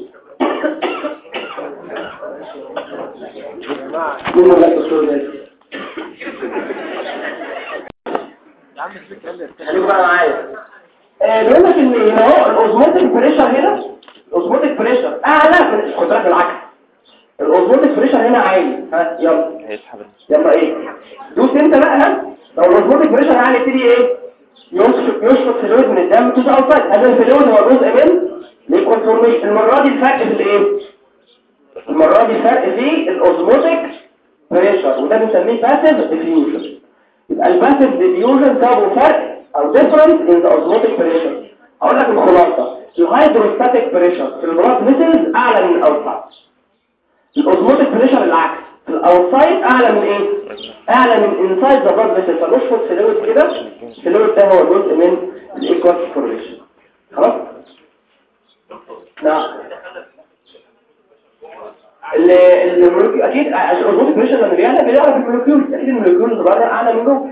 مين ولا الدكتور ده يا عم الفكرة اللي خليكوا بقى معايا آه، بيقول لك ان هنا اهو الاوزموتيك بريشر هنا الاوزموتيك بريشر اعلى من خد بالك بالعكس الاوزموتيك بريشر هنا عالي ها يلا هيسحب يلا ايه دوس انت بقى ها لو الاوزموتيك بريشر عالي يبتدي ايه يشفط يشفط فلويد من الدم تو اوتسايد هذا الفلويد هو جزء من ليكويد فورميشن المره دي الفرق في الايه المره دي الفرق في الاوزموتيك بريشر وده بنسميه باسيف ديفيوجن يبقى الباسيف ديفيوجن سببه فرق او ديفرنس ان ذا اوزموتيك بريشر اقول لك الخلاصه الهيدروستاتيك بريشر في البلاد فيسلز اعلى من الاوتسايد الاوزموتيك بريشر العكس في الاوتسايد اعلى من ايه اعلى من انسايد ذا بلاد فيسل فنشفط فلويد كده الفلويد ده هو جزء من الايكوال فورميشن خلاص نعم اللي المولكيول اكيد عشان الاوزموتيك بريشر لما بيعلى بيعرف المولكيول اكيد المولكيول اللي بره اعلى من جوه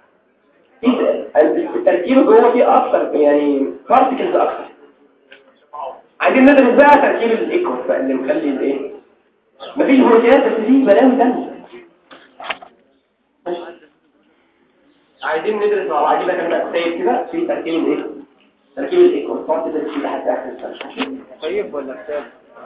اكيد التركيب جوه فيه اكتر يعني بارتكلز اكتر عايزين ندرس بقى تركيب الايكوال بقى اللي مخلي الايه مفيش بروتينات بس فيه بلاوي تانية ماشي. عايزين ندرس مع بعض كده كان سايب كده في تركيب الايه تركيب الايكوال تقعد تدرس كده حتى اخر السنه ماشي؟ طيب ولا كتاب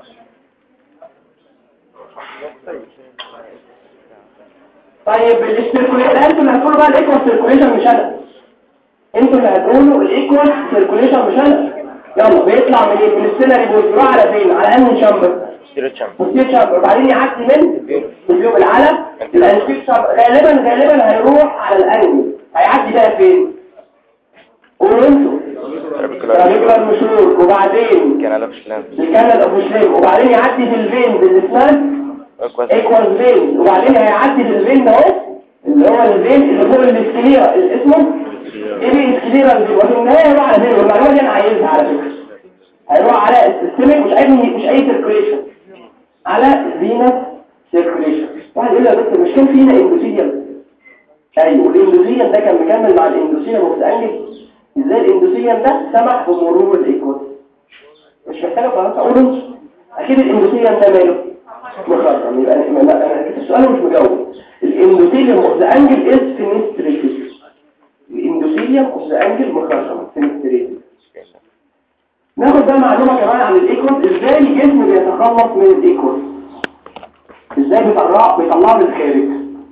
طيب الاستيركوليشن انتوا اللي هتقولوا بقى الايكوال سيركوليشن مش انا انتوا اللي هتقولوا الايكوال سيركوليشن مش انا يلا بيطلع من ايه من السيلري بوز بيروح على فين على انهي شامبر ستيرو تشامب بوستير شامبر وبعدين يعدي من الفيوم العلم الانسيك شامبر غالبا غالبا هيروح على الانجل هيعدي بقى فين قولوا انتوا ريجولار مشهور وبعدين كان على فشلان الكانال ابو شليم وبعدين يعدي في الفين بالاسنان ايكوال فين وبعدين هيعدي في الفين ده اهو اللي هو الفين اللي فوق الاسكليرا اللي اسمه ايه الاسكليرا اللي وفي النهايه هيروح على فين والمعلومه دي انا عايزها على فكره هيروح على السيستمك مش اي مش اي سيركوليشن على فينس سيركوليشن واحد يقول لي يا دكتور مش كان فينا اندوثيليوم ايوه الاندوثيليوم ده كان مكمل مع الاندوثيليوم اوف انجل ازاي الاندوثيليوم ده سمح بمرور الايكوال مش محتاجه خلاص اقول انت اكيد الاندوثيليوم ده ماله مخرم يبقى انا انا أنا كنت السؤال مش مجاوب الاندوثيليوم اوف ذا انجل از فينستريتد الاندوثيليوم اوف ذا انجل مخرم فينستريتد ناخد بقى معلومه كمان عن الايكوال ازاي الجسم بيتخلص من الايكوال ازاي بيطلع بيطلعه للخارج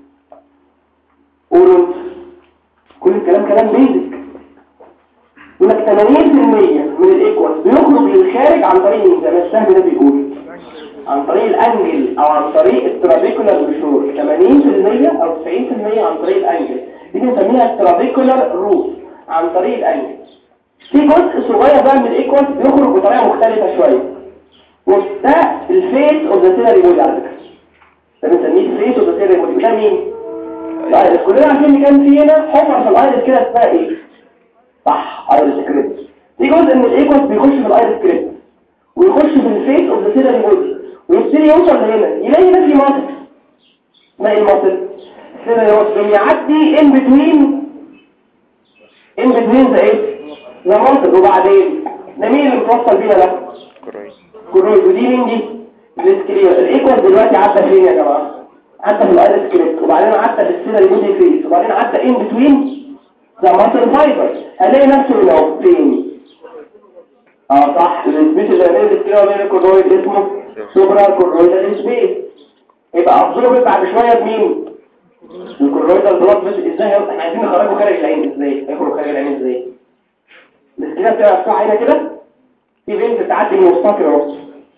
قولوا انت. كل الكلام كلام بيزك يقول لك 80% من الايكوال بيخرج للخارج عن طريق مين؟ زي ما السهم ده بيقول عن طريق الانجل او عن طريق الترابيكولار بشور 80% او 90% عن طريق الانجل دي بنسميها الترابيكولار روت عن طريق الانجل في جزء صغير بقى من الايكوال بيخرج بطريقه مختلفه شويه وده الفيس اوف ذا سيلري بودي على فكره ده بنسميه الفيس اوف ذا سيلري بودي وده مين؟ الايرس كلنا عارفين ان كان في هنا حفره في الايرس كده اسمها ايه؟ صح ايرس كريبت في جزء من الايكوال بيخش في الايرس كريبت ويخش في الفيس اوف ذا سيلري بودي ويبتدي يوصل لهنا يلاقي هنا في ماسك ما ايه الماسك؟ السيلري بودي بيعدي ان بتوين ان بتوين ذا ايه؟ ذا ماسك وبعدين ده مين اللي متوصل بينا ده؟ كروي كرويد ودي مين دي الاسكلير الايكوال دلوقتي عدى فين يا جماعه عدى في الايرس كريبت وبعدين عدى في السيلري بودي فيس وبعدين عدى ان بتوين ذا ماسل فايبر هلاقي نفسه هنا أهو. فين اه صح السبيس اللي بين الاسكلير وبين الكرويد اسمه سوبرا كرويدال سبيس يبقى ابزورب بعد شويه بمين الكرويدال بلاد فيس ازاي هيبقى- احنا عايزين نخرجه خارج العين ازاي هيخرج خارج العين ازاي الاسكلير بتبقى مفتوحه هنا كده في بنت بتعدي من وسطها كده اهو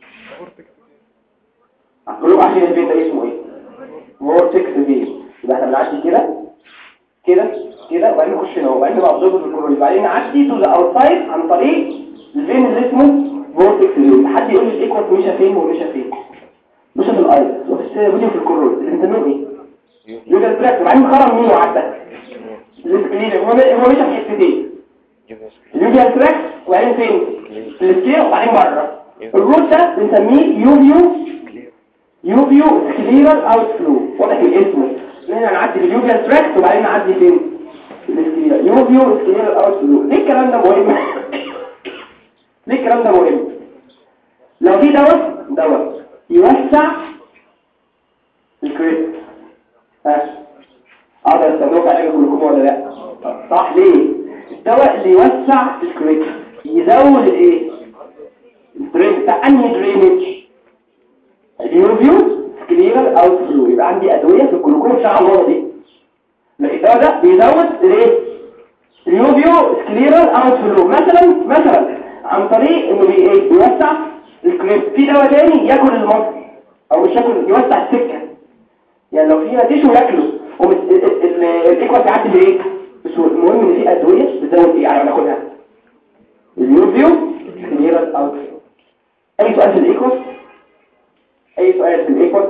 هتقولوا عشان البين ده اسمه ايه فورتكس فين يبقى احنا بنعدي كده كده كده وبعدين نخش هنا وبعدين نبقى ابزورب الكرويد بعدين نعدي تو ذا اوتسايد عن طريق الفين اللي اسمه فورتكس فين حد يقول لي الايكوال مشى فين ومشى فين مشى في الايرس وفي السيرفيديو في الكرويد اللي بنسميهم ايه يوجد تراك وبعدين خرم مين وعدى الاسكلير هو هو مشى في حتتين اليوفيال تراك وبعدين فين في السكير وبعدين بره الروت ده بنسميه يوفيو يوفيو سكليرال اوت فلو واضح الاسم لان هنعدي باليوفيال تراك وبعدين نعدي فين في السكليرال يوفيو سكليرال اوت فلو ليه الكلام ده مهم ليه الكلام ده مهم لو في دواء دواء يوسع الكريت ها اقدر استخدمه في علاج الجلوكوما ولا لا صح ليه الدواء اللي يوسع الكريت يزود الايه الدرين بتاع انهي درينج اليوفيو سكليرال اوت فلو يبقى عندي ادويه في الجلوكوما بتاع النقطه دي لكن الدواء ده بيزود الايه اليوفيو سكليرال اوت فلو مثلا مثلا عن طريق انه بي ايه بيوسع الكريب في دواء تاني ياكل المصل او مش ياكل يوسع السكه يعني لو فيها تيشو ياكله والايكوال بيعدي بايه بسهوله المهم ان في ادويه بتزود ايه يعني ناخدها اليوفيو سكليرال اوت فلو اي سؤال في الايكوال اي سؤال في الايكوال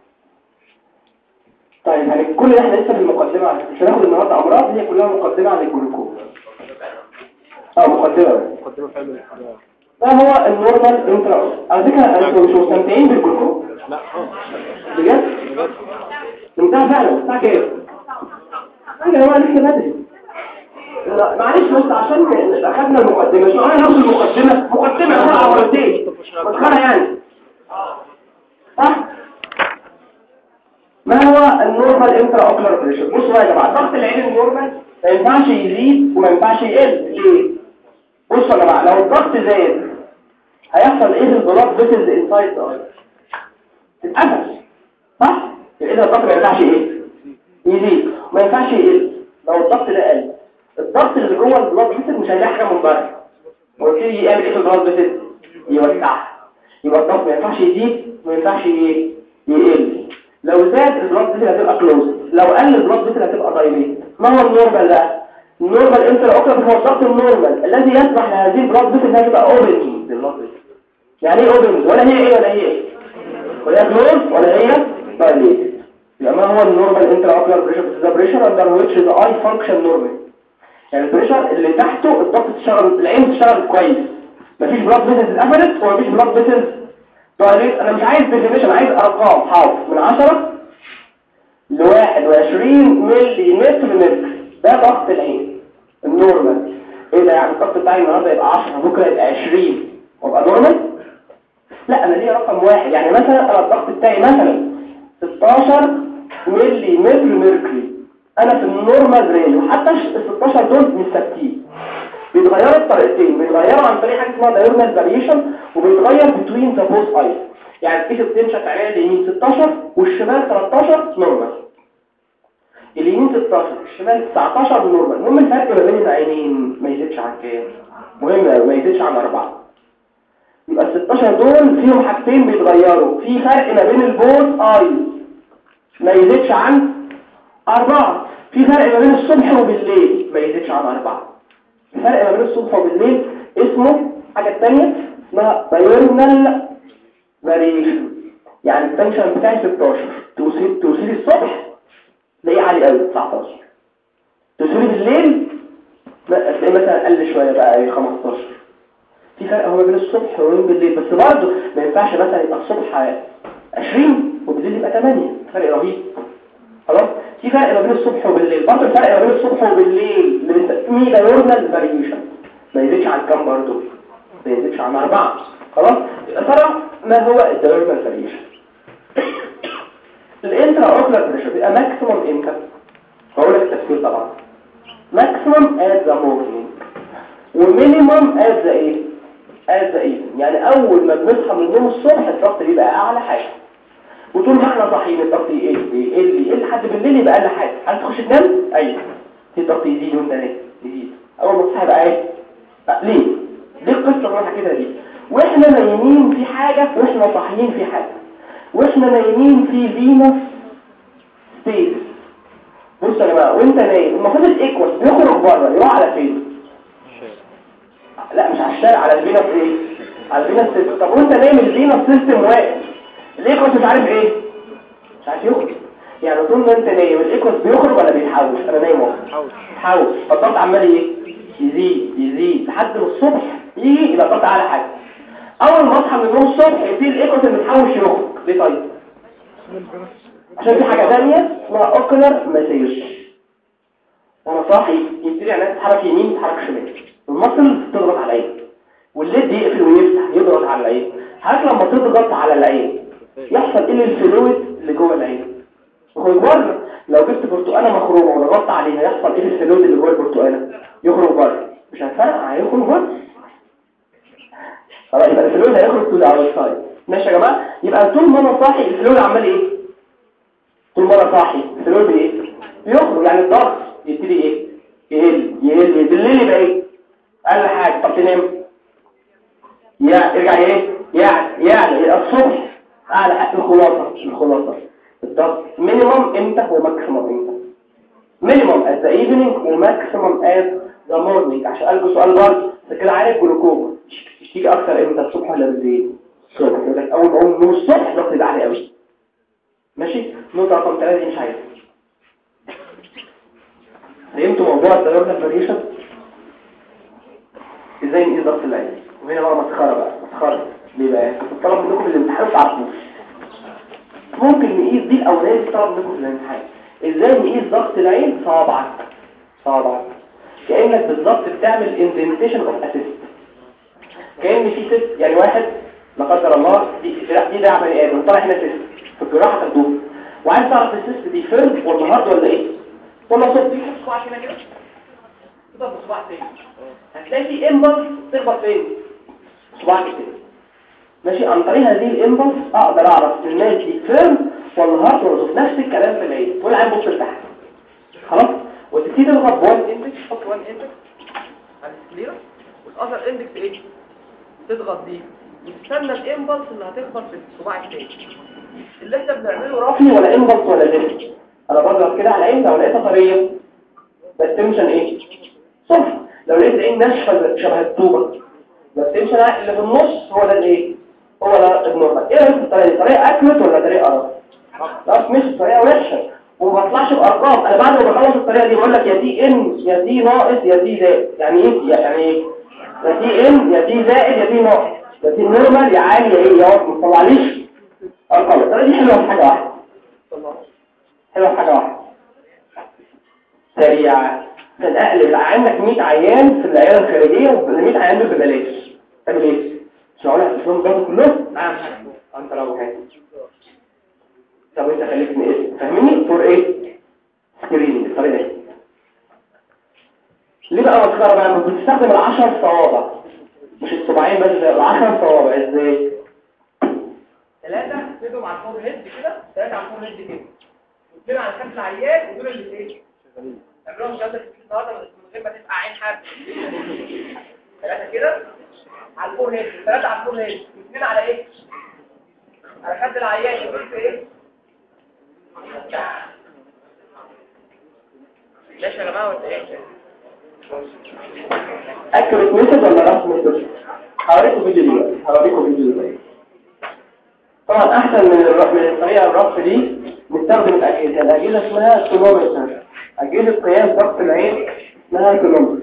طيب يعني كل ده احنا لسه في المقدمه على فكرة. مش هناخد النهارده امراض هي كلها مقدمه عن الجلوكوز اه مقدمه بس. مقدمة حلوة ده هو النورمال انترا على فكره انتوا مش مستمتعين بالجلوكوز لا اه بجد بجد انتهى فعلا الساعه كام حاجه هو لسه بدري لا معلش بس عشان نبقى خدنا المقدمه مش معايا ناخد المقدمه مقدمه سبعه مرتين مسخره يعني صح ما هو النورمال انترا اوكلر بريشر بصوا بقى يا جماعه ضغط العين النورمال ما ينفعش يزيد وما ينفعش يقل ليه بصوا يا جماعه لو الضغط زاد هيحصل ايه في البلاد فيسلز انسايد ذا تتقفل صح يبقى اذا الضغط ما ينفعش ايه يزيد وما ينفعش يقل لو الضغط ده قل الضغط اللي جوه البلاد فيسل مش هيلاقي حاجه من بره ويبتدي يعمل ايه في البلاد فيسل يوسعها يبقى الضغط ما ينفعش يزيد وما ينفعش ايه يقل لو زاد البلاد فيسل هتبقى كلوز لو قل البلاد فيسل هتبقى دايليت ما هو النورمال ده النورمال انتر اوكلر هو الضغط النورمال الذي يسمح لهذه البلاد فيسل انها تبقى اوبن يعني ايه اوبن ولا هي ايه ولا هي ايه ولا هي كلوز ولا هي دايليت يبقى ما هو النورمال انتر اوكلر بريشر ذا بريشر اندر ويتش ذا اي فانكشن نورمال يعني البريشر اللي تحته الضغط تشتغل العين تشتغل كويس مفيش بلاد فيسلز اتقفلت ومفيش بلاد فيسلز دايليت انا مش عايز ديفينيشن عايز ارقام حاضر من 10 ل 21 ملي متر متر ده ضغط العين النورمال ايه ده يعني الضغط بتاعي النهارده يبقى 10 بكره يبقى 20 وابقى نورمال لا انا ليا رقم واحد يعني مثلا انا الضغط بتاعي مثلا 16 ملي متر ميركوري انا في النورمال رينج وحتى ال 16 دول مش ثابتين بيتغيروا بطريقتين بيتغيروا عن طريق حاجه اسمها دايورنال فاريشن وبيتغير بتوين ذا بوث ايز يعني تقيس التنشن على اليمين 16 والشمال 13 نورمال اليمين 16 الشمال 19 نورمال المهم الفرق ما بين العينين ما يزيدش عن كام مهم قوي ما يزيدش عن 4 يبقى ال 16 دول فيهم حاجتين بيتغيروا في فرق ما بين البوث ايز ما يزيدش عن أربعة في فرق ما بين الصبح وبالليل ما يزيدش عن أربعة الفرق ما بين الصبح وبالليل اسمه حاجة تانية اسمها diurnal variation يعني التنشن بتاعي 16 توصيل توصيل الصبح تلاقيه عالي قوي 19 توصيل بالليل لا، تلاقيه مثلا قل شوية بقى إيه، 15 في فرق هو بين الصبح وبين بالليل بس برضه ما ينفعش مثلا يبقى الصبح 20 وبالليل يبقى 8 فرق رهيب خلاص في فرق ما بين الصبح وبالليل برضه الفرق ما بين الصبح وبالليل اللي بنسميه دايورنال فاريشن ما يزيدش عن كام برضه ما يزيدش عن أربعة خلاص يبقى ترى ما هو الدايورنال فاريشن الانترا اوكلر بريشر بيبقى ماكسيموم امتى هقول لك التفسير طبعا ماكسيموم ات ذا مورنينج ومينيموم ات ذا ايه ات ذا ايفن يعني اول ما بنصحى من النوم الصبح الضغط بيبقى اعلى حاجه وطول ما احنا صاحيين الضغط يقل يقل يقل لحد بالليل يبقى اقل حاجه عايز تخش تنام ايوه في الضغط يزيد وانت نايم يزيد اول ما تصحى يبقى ايه أه، ليه دي القصه اللي انا حكيتها دي واحنا نايمين في حاجه واحنا صاحيين في حاجه واحنا نايمين في فينوس ستيت بص يا جماعه وانت نايم المفروض الايكوس بيخرج بره يروح على فين لا مش على الشارع على الفينوس ايه على الفينوس سيستم طب وانت نايم الفينوس سيستم واقف الايكوس مش عارف ايه مش عارف يخرج يعني طول ما انت نايم الايكوس بيخرج ولا بيتحوش انا نايم اهو حاول بيتحوش فالضغط عمال ايه يزيد يزيد لحد ما الصبح يجي يبقى الضغط اعلى حاجه اول ما اصحى من النوم الصبح يبتدي الايكوس المتحوش يخرج ليه طيب عشان في حاجه ثانيه اسمها اوكلر مسيج وانا صاحي يبتدي عينيا تتحرك يمين تتحرك شمال المصل تضغط عليا والليد يقفل ويفتح يضغط على العين حضرتك لما تضغط على العين يحصل ايه للفلويد اللي جوه العين يخرج بره لو جبت برتقانه مخرومه وضغطت عليها يحصل ايه للفلويد اللي جوه البرتقانه يخرج بره مش هتفرق هيخرج بره خلاص يبقى الفلويد هيخرج تو ذا اوتسايد ماشي يا جماعه يبقى طول ما انا صاحي الفلويد عمال ايه طول ما انا صاحي الفلويد ايه بيخرج يعني الضغط يبتدي ايه يقل يقل يقل. بالليل يبقى ايه اقل حاجه طب تنام يا ارجع ايه يعني يعني يبقى الصبح اعلى حاجه الخلاصه الخلاصه الضغط مينيمم امتى وماكسيمم امتى مينيمم at the evening وماكسيمم at the morning عشان قالكوا سؤال برضه انت كده عارف جلوكوما تيجي اكتر امتى الصبح ولا بالليل الصبح يقول لك اول ما اقوم من الصبح الضغط يبقى عالي قوي ماشي نقطه رقم 3 دي مش عايزها فهمتوا موضوع الدايورنال فاريشن ازاي نقيس ضغط العين وهنا بقى مسخره بقى مسخره ليه بقى الطلب منكم في الامتحان تعرفوش ممكن نقيس دي الاولانيه اللي طلب منكم في الامتحان ازاي نقيس ضغط العين صوابعك صوابعك كانك بالظبط بتعمل اندنتيشن اوف اسيست كان في ست يعني واحد لا قدر الله دي دي دعم بني ادم طلع هنا سيست في الجراحه تاخدوه وعايز تعرف السيست دي فيرم ولا هارد ولا ايه ولا صوت دي صباعك هنا كده تضرب صباعك فين هتلاقي في امبلس تخبط فين صباعك كده ماشي عن طريق هذه الامبلس اقدر اعرف الناس دي فيرم ولا هارد ولا صوت نفس الكلام في العين تقول عين بص لتحت خلاص وتبتدي تضغط بوان اندكس تحط وان اندكس على السكليرا والاذر اندكس ايه تضغط دي وتستنى الامبلس اللي هتخبط في الصباع التاني اللي احنا بنعمله رفلي ولا امبلس ولا ديسك انا بضغط كده على العين لو لقيتها طريه بس تنشن ايه صفر لو لقيت العين ناشفه شبه الطوبه بس تنشن اللي في النص هو ده الايه هو ده النورمال ايه رايك في الطريقه دي طريقه اكمت ولا طريقه قرف لا مش طريقه وحشه وما بطلعش بارقام انا بعد ما بخلص الطريقه دي بقول لك يا دي ان يا دي ناقص يا دي زائد يعني ايه يعني ايه يا دي ان يا دي زائد يا دي ناقص يا دي نورمال يا عالي يا ايه يا واطي ما تطلعليش ارقام الطريقه دي حلوه في حاجه واحده حلوه في حاجه واحده سريعه كان اقلب عندك 100 عيان في العياده الخارجيه وال 100 عيان دول ببلاش تعمل ايه مش هقول لك تسلم ده كلهم نعم انت لو هاي طب انت خليتني ايه فاهمني فور ايه سكريننج الطريقه دي ليه بقى مسخره بقى انت بتستخدم ال10 صوابع مش الصباعين بس ال10 صوابع ازاي ثلاثه تدهم على الفور هيد كده ثلاثه على الفور هيد كده واثنين على خمس العيان ودول اللي ايه تعملوها مش قادر النهارده من غير ما تبقى عين حد ثلاثه كده على الفور هيد ثلاثه على الفور هيد واثنين على ايه على خد العيان ودول في ايه ماشي يا جماعه ولا ايه اكيوريت ميثود ولا راس ميثود هوريكم فيديو دلوقتي هوريكم فيديو دلوقتي طبعا احسن من الرف من الطريقه الرف دي نستخدم الاجهزه الاجهزه اسمها تونومتر اجهزه قياس ضغط العين اسمها تونومتر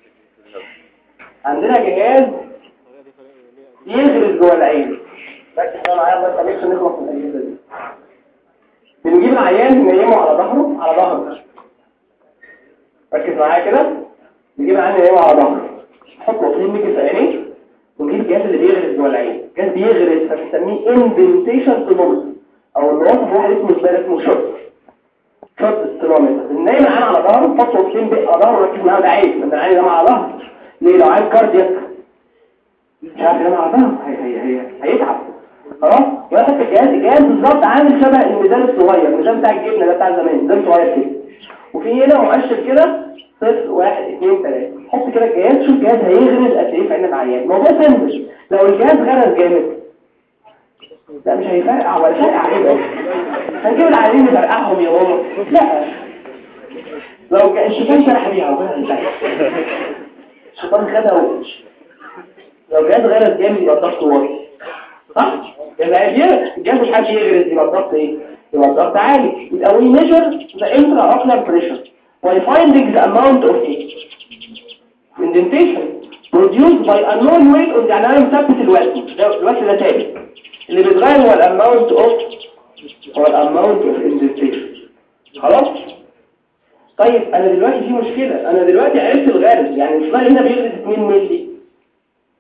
عندنا جهاز يغرز جوه العين ركز بقى معايا الله يخليك عشان نخلص من الاجهزه دي بنجيب العيان ننيمه على ظهره على ظهره ركز معايا كده نجيب العيان ننيمه على ظهره نحط وصلين ميجي في عينيه ونجيب الجهاز اللي بيغرز جوه العين الجهاز بيغرز فبنسميه اندنتيشن تونومتر او الوصف واحد اسمه زباله اسمه شوت شوت سترونومتر بننيم العيان على ظهره نحط وصلين بيه على ظهره ركز معايا ده عيب ان العيان ده على ظهره ليه لو عايز كاردياك مش عارف ينام على ظهره هي هي هي هيتعب خلاص يحط الجهاز الجهاز بالظبط عامل شبه الميزان الصغير الميزان بتاع الجبنه ده بتاع زمان ميزان صغير كده وفي هنا مؤشر كده صفر واحد اثنين ثلاثة حط كده الجهاز شوف الجهاز هيغرز قد ايه في عين العيان الموضوع سهل لو الجهاز غرز جامد لا مش هيفرقع ولا فرقع ايه بقى هنجيب العيانين نفرقعهم يا ماما لا لو كان الشيطان شرح بيها وغيرها الشيطان خدها و... لو الجهاز غرز جامد يبقى الضغط واطي صح؟ يبقى الجهاز مش عارف يغرز يبقى الضغط ايه؟ يبقى الضغط عالي يبقى we measure the intraocular pressure by finding the amount of indentation produced by unknown weight on the عناية مثبت الوقت الوقت ده تاني اللي بيتغير هو الاماونت اوف هو الاماونت اوف indentation خلاص؟ طيب انا دلوقتي في مشكلة انا دلوقتي عرفت الغرز يعني الصلاة هنا بيغرز 2 مللي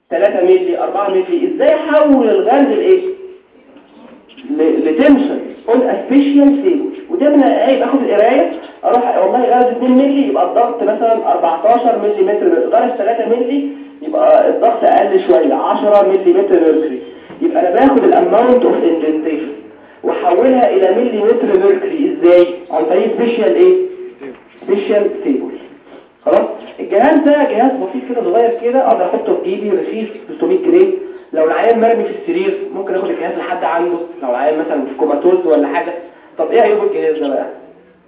3 مللي 4 مللي ازاي احول الغاز لايه ل- لتنشن اون سبيشال سيل وده من ايه باخد القرايه اروح والله غاز 2 مللي يبقى الضغط مثلا 14 ملي متر غاز 3 مللي يبقى الضغط اقل شويه 10 ملي متر ميركوري يبقى انا باخد الاماونت اوف اندنتيشن واحولها الى ملي متر ميركوري ازاي عن طريق سبيشال ايه سبيشال تيبل خلاص الجهاز ده جهاز بسيط كده صغير كده اقدر احطه في جيبي رخيص 300 جنيه لو العيان مرمي في السرير ممكن اخد الجهاز لحد عنده لو العيان مثلا في كوماتوز ولا حاجه طب ايه عيوب الجهاز ده بقى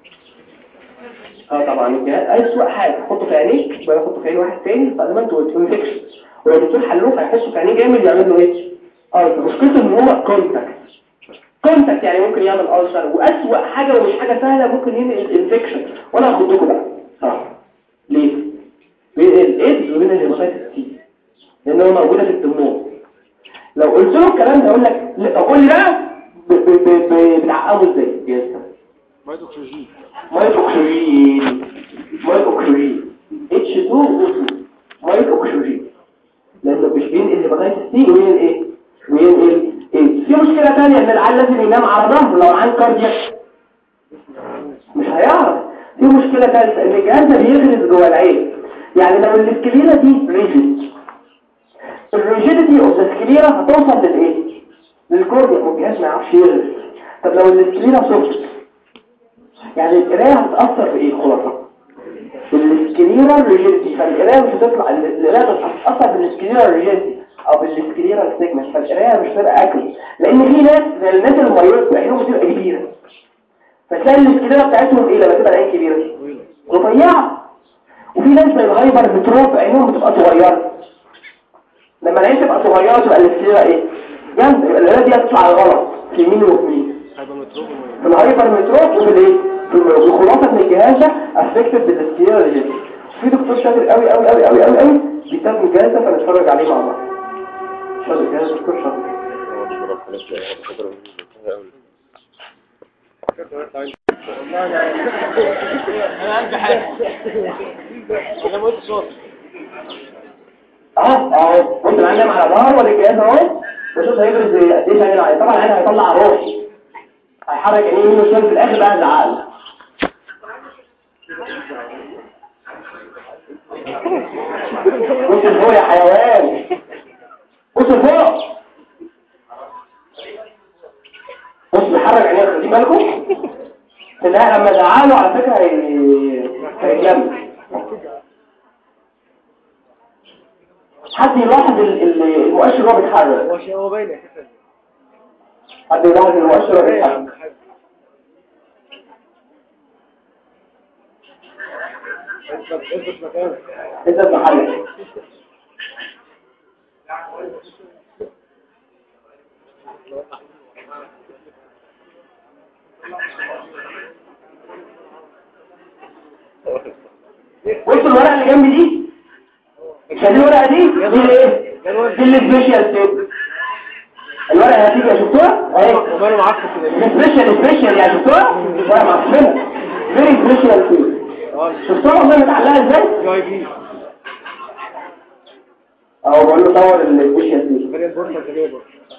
اه طبعا الجهاز اسوء حاجه احطه في عينيك ولا احطه في عين واحد تاني بعد ما انتوا انفكشن ولو الدكتور حلوه هيحسه في عينيه جامد يعمل له ايه اه مشكلته ان هو كونتاكت كونتاكت يعني ممكن يعمل ألسر وأسوأ حاجة ومش حاجة سهلة ممكن ينقل انفكشن وانا هاخد لكم بقى صح ليه؟ بين الايدز وبين الهيباتيتس سي لان هو موجودة في الدموع لو قلت له الكلام ده يقول لك لا، طب قول لي بقى ب- ب- ب- ب- بتعقمه ازاي يا اسطى ميه اكسجين ميه اكسجين ميه اكسجين H2O2 ميه اكسجين لانه مش بينقل هيباتيتس سي وينقل ايه وينقل ايه في مشكله ثانيه ان العيال لازم ينام على ظهره لو عنده كاردياك مش هيعرف في مشكله ثالثه ان الجهاز ده بيغرز جوه العين يعني لو السكليرا دي ريجيد الريجيديتي اوف السكليرا هتوصل للايه للكورنيا والجهاز ما يعرفش يغرز طب لو السكليرا سوفت يعني القرايه هتتاثر بايه الخلاصه بالسكليرا ريجيديتي فالقرايه مش هتطلع القرايه هتتاثر بالسكليرا ريجيديتي او بالسكليرا سيجمنت فالقرايه مش هتبقى اكل لان في ناس زي الناس المريض عينهم بتبقى كبيره فتلاقي السكليرا بتاعتهم ايه لما تبقى العين كبيره رفيعه وفي ناس زي الهايبر متروب عينهم بتبقى صغيره لما العين تبقى صغيره تبقى السكليرا ايه جامده يبقى القرايه دي هتطلع غلط في يمين وفي يمين هيبقى متروب في الهايبر متروب وفي الايه في الميوب الخلاصه ان الجهاز ده افكتد بالسكليرا ريجيديتي في دكتور شاطر قوي قوي قوي قوي قوي قوي بيستخدم الجهاز ده فنتفرج عليه مع بعض شاطر جهاز دكتور شاطر انا عندي حاجه انا ما قلتش صوت اهو اهو بص العين على ظهر ولا الجهاز اهو وشوف هيفرز قد ايه عين العين طبعا العين هيطلع روح هيحرك عينيه يمين وشمال في الاخر بقى العقل بص لفوق يا حيوان بص لفوق بص بيحرك عينيه خدين بالكم في النهايه لما زعله على فكره هي- هيتلم حد يلاحظ ال- ال- المؤشر وهو بيتحرك هو شيء هو باين اساسا حد يلاحظ المؤشر وهو بيتحرك اثبت اثبت مكانك انت المحل بص الورقه اللي جنب دي شايفين الورقه دي دي ايه دي السبيشال تيب الورقه اللي هتيجي شفتوها اهي وماله معفن كده سبيشال سبيشال يعني شفتوها ورقه معفنه فيري سبيشال تيب اه شفتوها والله متعلقه ازاي جاي بي اهو بقول له صور السبيشال تيب فيري امبورتنت ليبر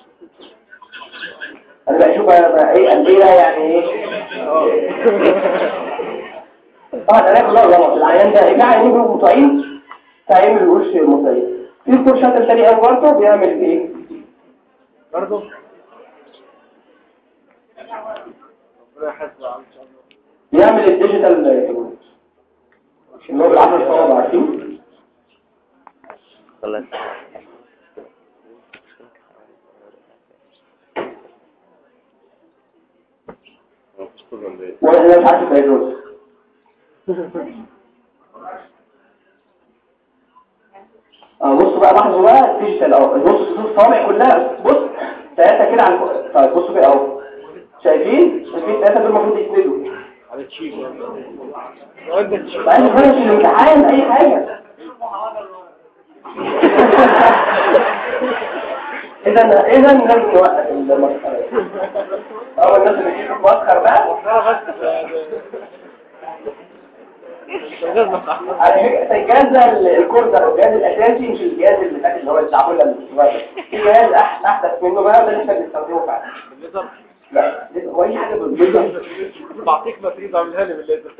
انا بقى اشوف بقى بقى ايه قد ايه ده يعني ايه اه طبعا انا كلها غلط العيان ده يجي عينيه بيبقوا مطعين تعين ما بيقولش مطعين في دكتور شاطر تاني قوي برضه بيعمل ايه برضه ربنا يحاسبه على ان شاء الله بيعمل الديجيتال اللي هو بالعشر صوابع عارفين خلاص وانا مش عارف الدايجنوز اه بصوا بقى لاحظوا بقى الديجيتال اهو بصوا صوت الصوابع كلها بص ثلاثه كده على الفوق. طيب بصوا كده اهو شايفين شايفين الثلاثه دول المفروض يسندوا على تشيك وانت تشيك عايز افرش الامتحان اي حاجة اذا اذا لازم نوقف المسخرة اول الناس اللي تيجي تتمسخر بقى انا بس غير مصح على فكره الجهاز ده الكورنر الجهاز الاساسي مش الجهاز اللي فات اللي هو الشعبولة الصغير في جهاز أح- احدث منه بقى ده اللي احنا بنستخدمه فعلا بالليزر لا لسه هو اي حاجه بالظبط بعطيك مفريز اعملها لي بالليزر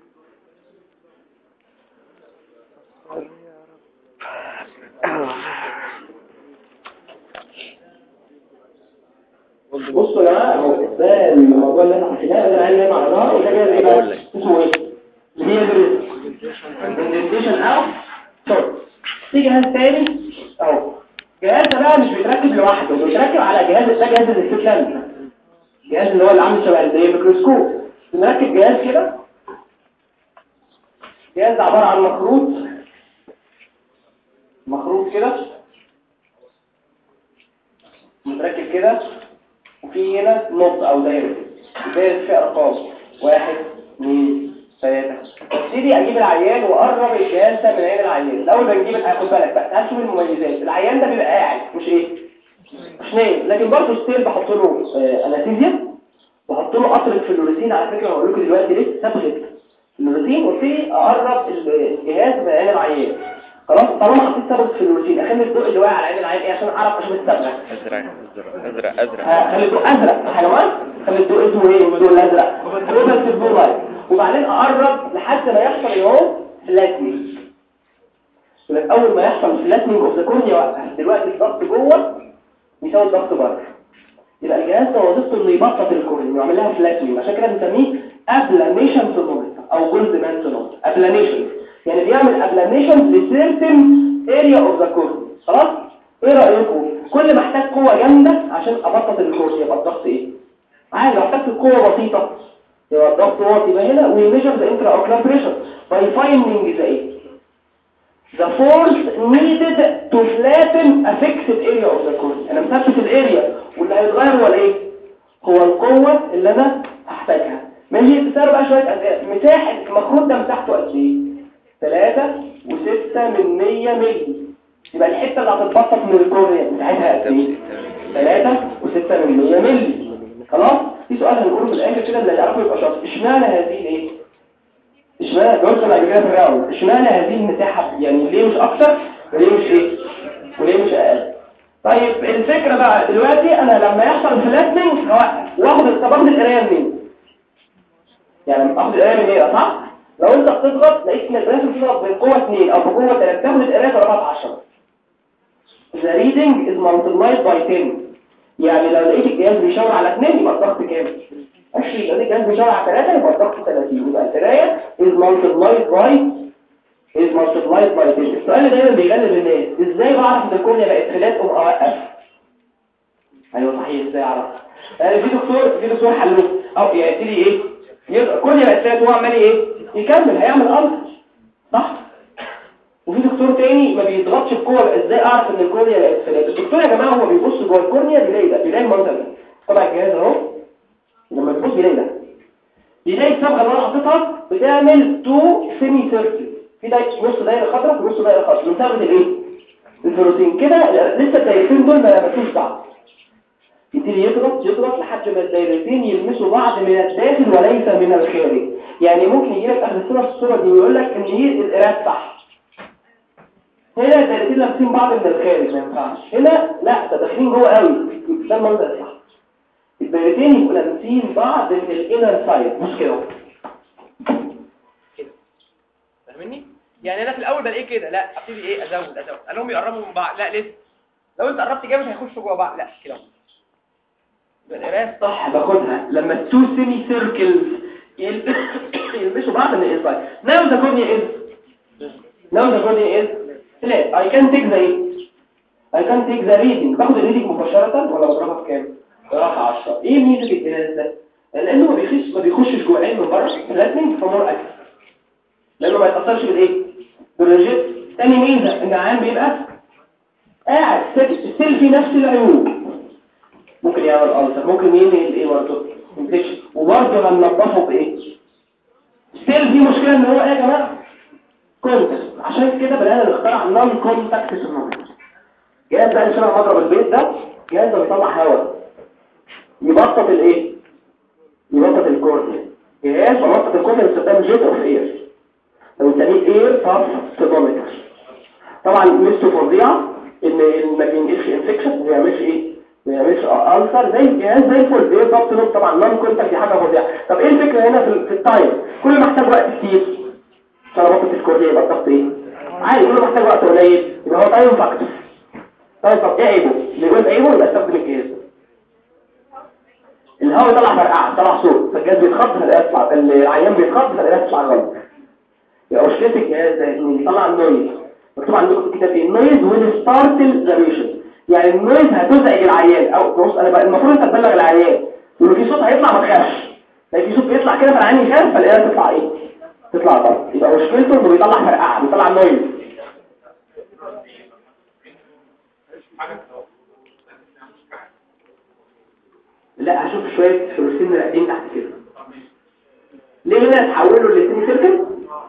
بصوا يا جماعه هو ده الموضوع اللي احنا حكيناه ده عين نايم على ظهره وده جاي ايه بقى اسمه ايه اللي هي الاندنتيشن او شورت في جهاز تاني اهو الجهاز ده بقى مش بيتركب لوحده بيتركب على جهاز ده جهاز الاستيكلاند الجهاز اللي هو اللي عامل شبه زي الميكروسكوب بنركب جهاز كده جهاز عباره عن مخروط مخروط كده متركب كده وفي هنا نقطة أو دايرة دايرة فيها أرقام واحد اثنين ثلاثة ابتدي أجيب العيان وأقرب الجهاز ده من عين العيان الأول بنجيب الع- خد بالك بقى تعال شوف المميزات العيان ده بيبقى قاعد مش إيه مش نايم لكن برضه ستيل بحط له آه، أنستيزيا بحط له قطرة فلوريسين على فكرة هقول لكم دلوقتي ليه صبغة فلوريسين وابتدي أقرب الجهاز من عين العيان خلاص طالما حطيت صبغة فلوريسين أخلي الضوء اللي واقع على عين العيان إيه عشان أعرف أشوف الصبغة ازرق ازرق ازرق ازرق خلي الضوء ازرق يا حيوان خلي الضوء اسمه ايه الضوء الازرق روبرت الضوء لايت وبعدين اقرب لحد ما يحصل يوم فلاتنينج يبقى اول ما يحصل فلاتنينج اوف ذا كورنيا وقف دلوقتي الضغط جوه بيساوي الضغط بره يبقى الجهاز ده وظيفته انه يبسط الكورنيا ويعمل لها فلاتنينج عشان كده بنسميه ابلانيشن سونومتر او جولدمان سونومتر ابلانيشن يعني بيعمل ابلانيشن لسيرتن اريا اوف ذا كورنيا خلاص ايه رايكم كل ما احتاج قوه جامده عشان ابسط الكورنيا يبقى الضغط ايه عادي لو احتجت قوه بسيطه يبقى الضغط واطي يبقى هنا ويميجر ذا انترا اوكلار بريشر باي فايندينج ذا ايه The force needed to flatten a fixed area of the cornea. أنا مثبت الاريا واللي هيتغير هو الايه؟ هو القوة اللي أنا هحتاجها. ماشي تسألوا بقى شوية أسئلة. مساحة المخروط ده مساحته قد إيه؟ 3 و6 من 100 مللي. يبقى الحتة اللي هتتبسط من الكورنيا مساحتها قد إيه؟ 3 و6 من 100 مللي. خلاص؟ في سؤال هنقوله في الآخر كده اللي هيعرفه يبقى شاطر. اشمعنى هذه الايه؟ اشمعنى جوزنا بعد كده في الراوند اشمعنى هذه المساحة يعني ليه مش اكتر وليه مش ايه وليه مش اقل طيب الفكرة بقى دلوقتي انا لما يحصل فلاتنينج واخد طب القرايه منين يعني اخد القرايه من ايه صح لو انت بتضغط لقيت ان القرايه بتضغط بقوه 2 او بقوه 3 تاخد القرايه ضربات 10 the reading is multiplied by 10 يعني لو لقيت الجهاز بيشاور على 2 يبقى الضغط كام 20 لو لقيت الجهاز بيشاور على 3 يبقى الضغط 30 يبقى القرايه is multiplied by is multiplied by 10 السؤال اللي دايما بيغلب الناس ازاي بعرف ان الكورنيا بقت فلات او اوقف ايوه صحيح ازاي اعرف يعني في دكتور في دكتور حلوه او يبتدي ايه يبقى الكورنيا بقت فلات وهو عمال ايه يكمل هيعمل امر صح وفي دكتور تاني ما بيضغطش بقوه ازاي اعرف ان الكورنيا بقت فلات الدكتور يا جماعه هو بيبص جوه الكورنيا بيلاقي ده بيلاقي المنظر ده طبعا الجهاز اهو لما بيبص بيلاقي ده بيلاقي الصبغه اللي انا حاططها بتعمل تو سيمي سيركل في دايره نص دايره خضراء ونص دايره خضراء من ثابت الايه الفلوتين كده لسه الدايرتين دول ما لمسوش بعض يبتدي يضغط يضغط لحد ما الدايرتين يلمسوا بعض من الداخل وليس من الخارج يعني ممكن يجي لك اخر الصوره في الصوره دي ويقول لك ان هي القراءات صح هنا الدايرتين لامسين بعض من الخارج ما ينفعش هنا لا ده داخلين جوه قوي ده المنظر الصح الدايرتين يبقوا لامسين بعض من الانر سايد مش كده فاهمني يعني انا في الاول بلاقيه كده لا ابتدي ايه ازود ازود الاقيهم يقربوا من بعض لا لسه لو انت قربت جامد هيخشوا جوه بعض لا كده اهو. يبقى القرايه صح باخدها لما التو سيمي سيركلز يلبسوا بعض من الانسايد now the cornea is now the cornea is flat I can take the I can take the reading باخد الريدنج مباشرة ولا بضربها في كام؟ بضربها 10 ايه ميزة الجهاز ده؟ لانه ما بيخش ما بيخشش جوه العين من بره فلاتنج فمور اكتف لانه ما يتأثرش بالايه؟ بالريجيت تاني ميزة ان العين بيبقى قاعد ستيل في نفس العيوب ممكن يعمل ألسر ممكن ينقل ايه برضه انفكشن وبرضه هننضفه بايه ستيل في مشكله ان هو ايه يا جماعه كونتاكت عشان كده بدانا نخترع نون كونتاكت سيرمومتر جهاز بقى شبه مضرب البيت ده جهاز ده بيطلع هواء يبسط الايه يبسط الكورنيا جهاز بسط الكورنيا باستخدام جيت اوف اير لو دي اير باف ترمومتر طبعا ميزته فظيعه ان إن ما بينقلش انفكشن ما بيعملش ايه ما بيعملش ألسر زي الجهاز زي الفل ايه باف ترمومتر طبعا نون كونتاكت دي حاجه فظيعه طب ايه الفكره هنا في, في التايم كل ما احتاج وقت كتير عشان ابطل الكورنيا يبقى الضغط ايه عادي كل ما احتاج وقت قليل يبقى هو تايم فاكتور طيب طب ايه عيبه اللي يقول عيبه يبقى استخدم الجهاز الهواء يطلع فرقعه طلع صوت فالجهاز بيتخض فالقياس يطلع العيان بيتخض فالقياس يطلع غلط يبقى مشكله الجهاز ده انه بيطلع النويز مكتوب عندكم في الكتاب ايه النويز ويز ستارتل زابيشن يعني النويز هتزعج العيان او بص انا بقى المفروض انت تبلغ العيان يقول له في صوت هيطلع ما تخافش لكن في صوت بيطلع كده فالعيان يخاف فالقياس تطلع ايه تطلع غلط يبقى مشكلته انه بيطلع فرقعه بيطلع نويز لا هشوف شوية فلوسين راقدين تحت كده ليه هنا تحولوا للسيمي سيركل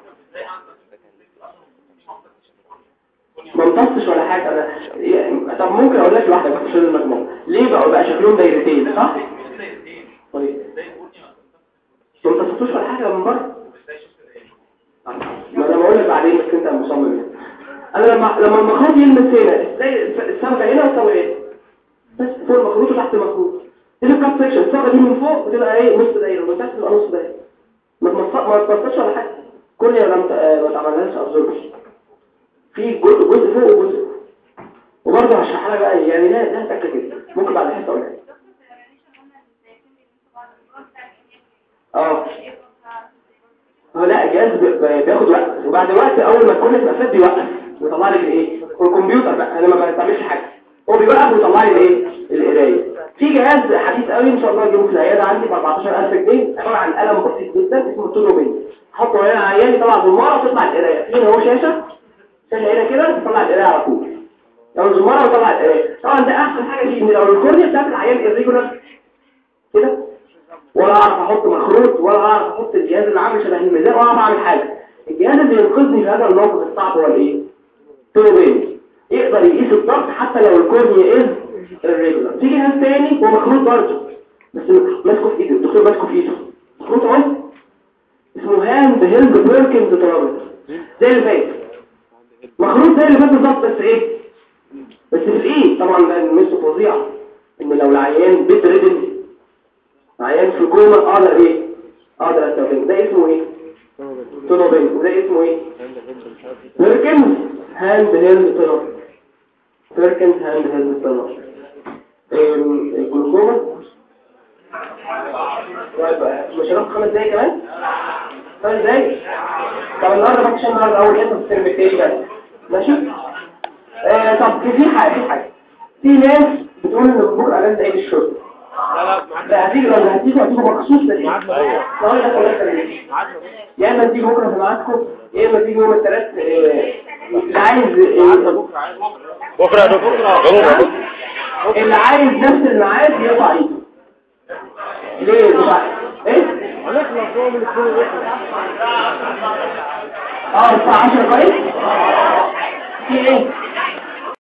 ما امتصش ولا حاجة انا يعني- طب ممكن اقول لك لوحدك بس عشان المجموع ليه بقى بقى شكلهم دايرتين صح طيب ما امتصتوش ولا حاجة من بره ما انا بقول لك بعدين بس انت مصمم يعني. انا لما لما المخروط يلمس هنا ازاي الصبغه هنا والصبغه هنا بس فوق المخروط وتحت المخروط دي الكاب سكشن الصبغه دي من فوق بتبقى ايه نص دايره ومن تحت تبقى نص دايره ما تمص ما تمصش ولا حاجه كل ما لم ت- آه، ما تعملهاش ابزوربشن في جزء جزء فوق وجزء وبرضه هشرح لها بقى يعني لا لا تاكل كده ممكن بعد حته اقول لك اه هو لا الجهاز بي- بي- بياخد وقت وبعد وقت اول ما تكون المسافات بيوقف ويطلع لك الايه والكمبيوتر بقى انا ما بعملش حاجه هو بيوقف ويطلع لي الايه القرايه في جهاز حديث قوي ان شاء الله اجيبه في العياده عندي ب 14000 جنيه عباره عن قلم بسيط جدا اسمه تونوبين احطه هنا على عيان يطلع زماره وتطلع القرايه هنا هو شاشه شاشه هنا كده تطلع القرايه على طول لو الزماره وطلع القرايه طبعا ده احسن حاجه فيه ان لو الكورنيا بتاعت العيان الريجولار كده ولا اعرف احط مخروط ولا اعرف احط الجهاز اللي عامل شبه الميزان ولا اعرف اعمل حاجه الجهاز اللي ينقذني في هذا الموقف الصعب هو الايه توبين يقدر يقيس الضغط حتى لو الكورنيا از الريجولار في جهاز تاني هو مخروط برضه بس ماسكه في ايده الدكتور ماسكه في ايده مخروط اهو اسمه هاند هيلد بيركنز ترابط زي اللي فات مخروط زي اللي فات بالظبط بس ايه بس في الايد طبعا ده المسه فظيعه ان لو العيان بيت ريدن عيان في كوما اقدر ايه اقدر استخدمه ده اسمه ايه تونوبين وده اسمه ايه بيركنز هاند هيلد تونوبين بيركنز هاند هيلد تونوبين الجلوكوما طيب مش هناخد خمس دقايق كمان خمس دقايق طب النهارده بقى عشان النهارده اول حته في الترم التاني بس ماشي آه طب في حاجه في حاجه في ناس بتقول ان بكره اجازه عيد الشرطه لا هتيجي ولا هتيجي هتيجي مخصوص ليه أيوة. اقول لك ولا كلام يا اما تيجي بكره في ميعادكم يا اما تيجي يوم الثلاث اللي عايز آه، بكرة يا دكتور بكرة اللي عايز نفس الميعاد يقطع ايده ليه مش عارف ايه هنخلص هو من الاثنين اه الساعه 10 كويس في ايه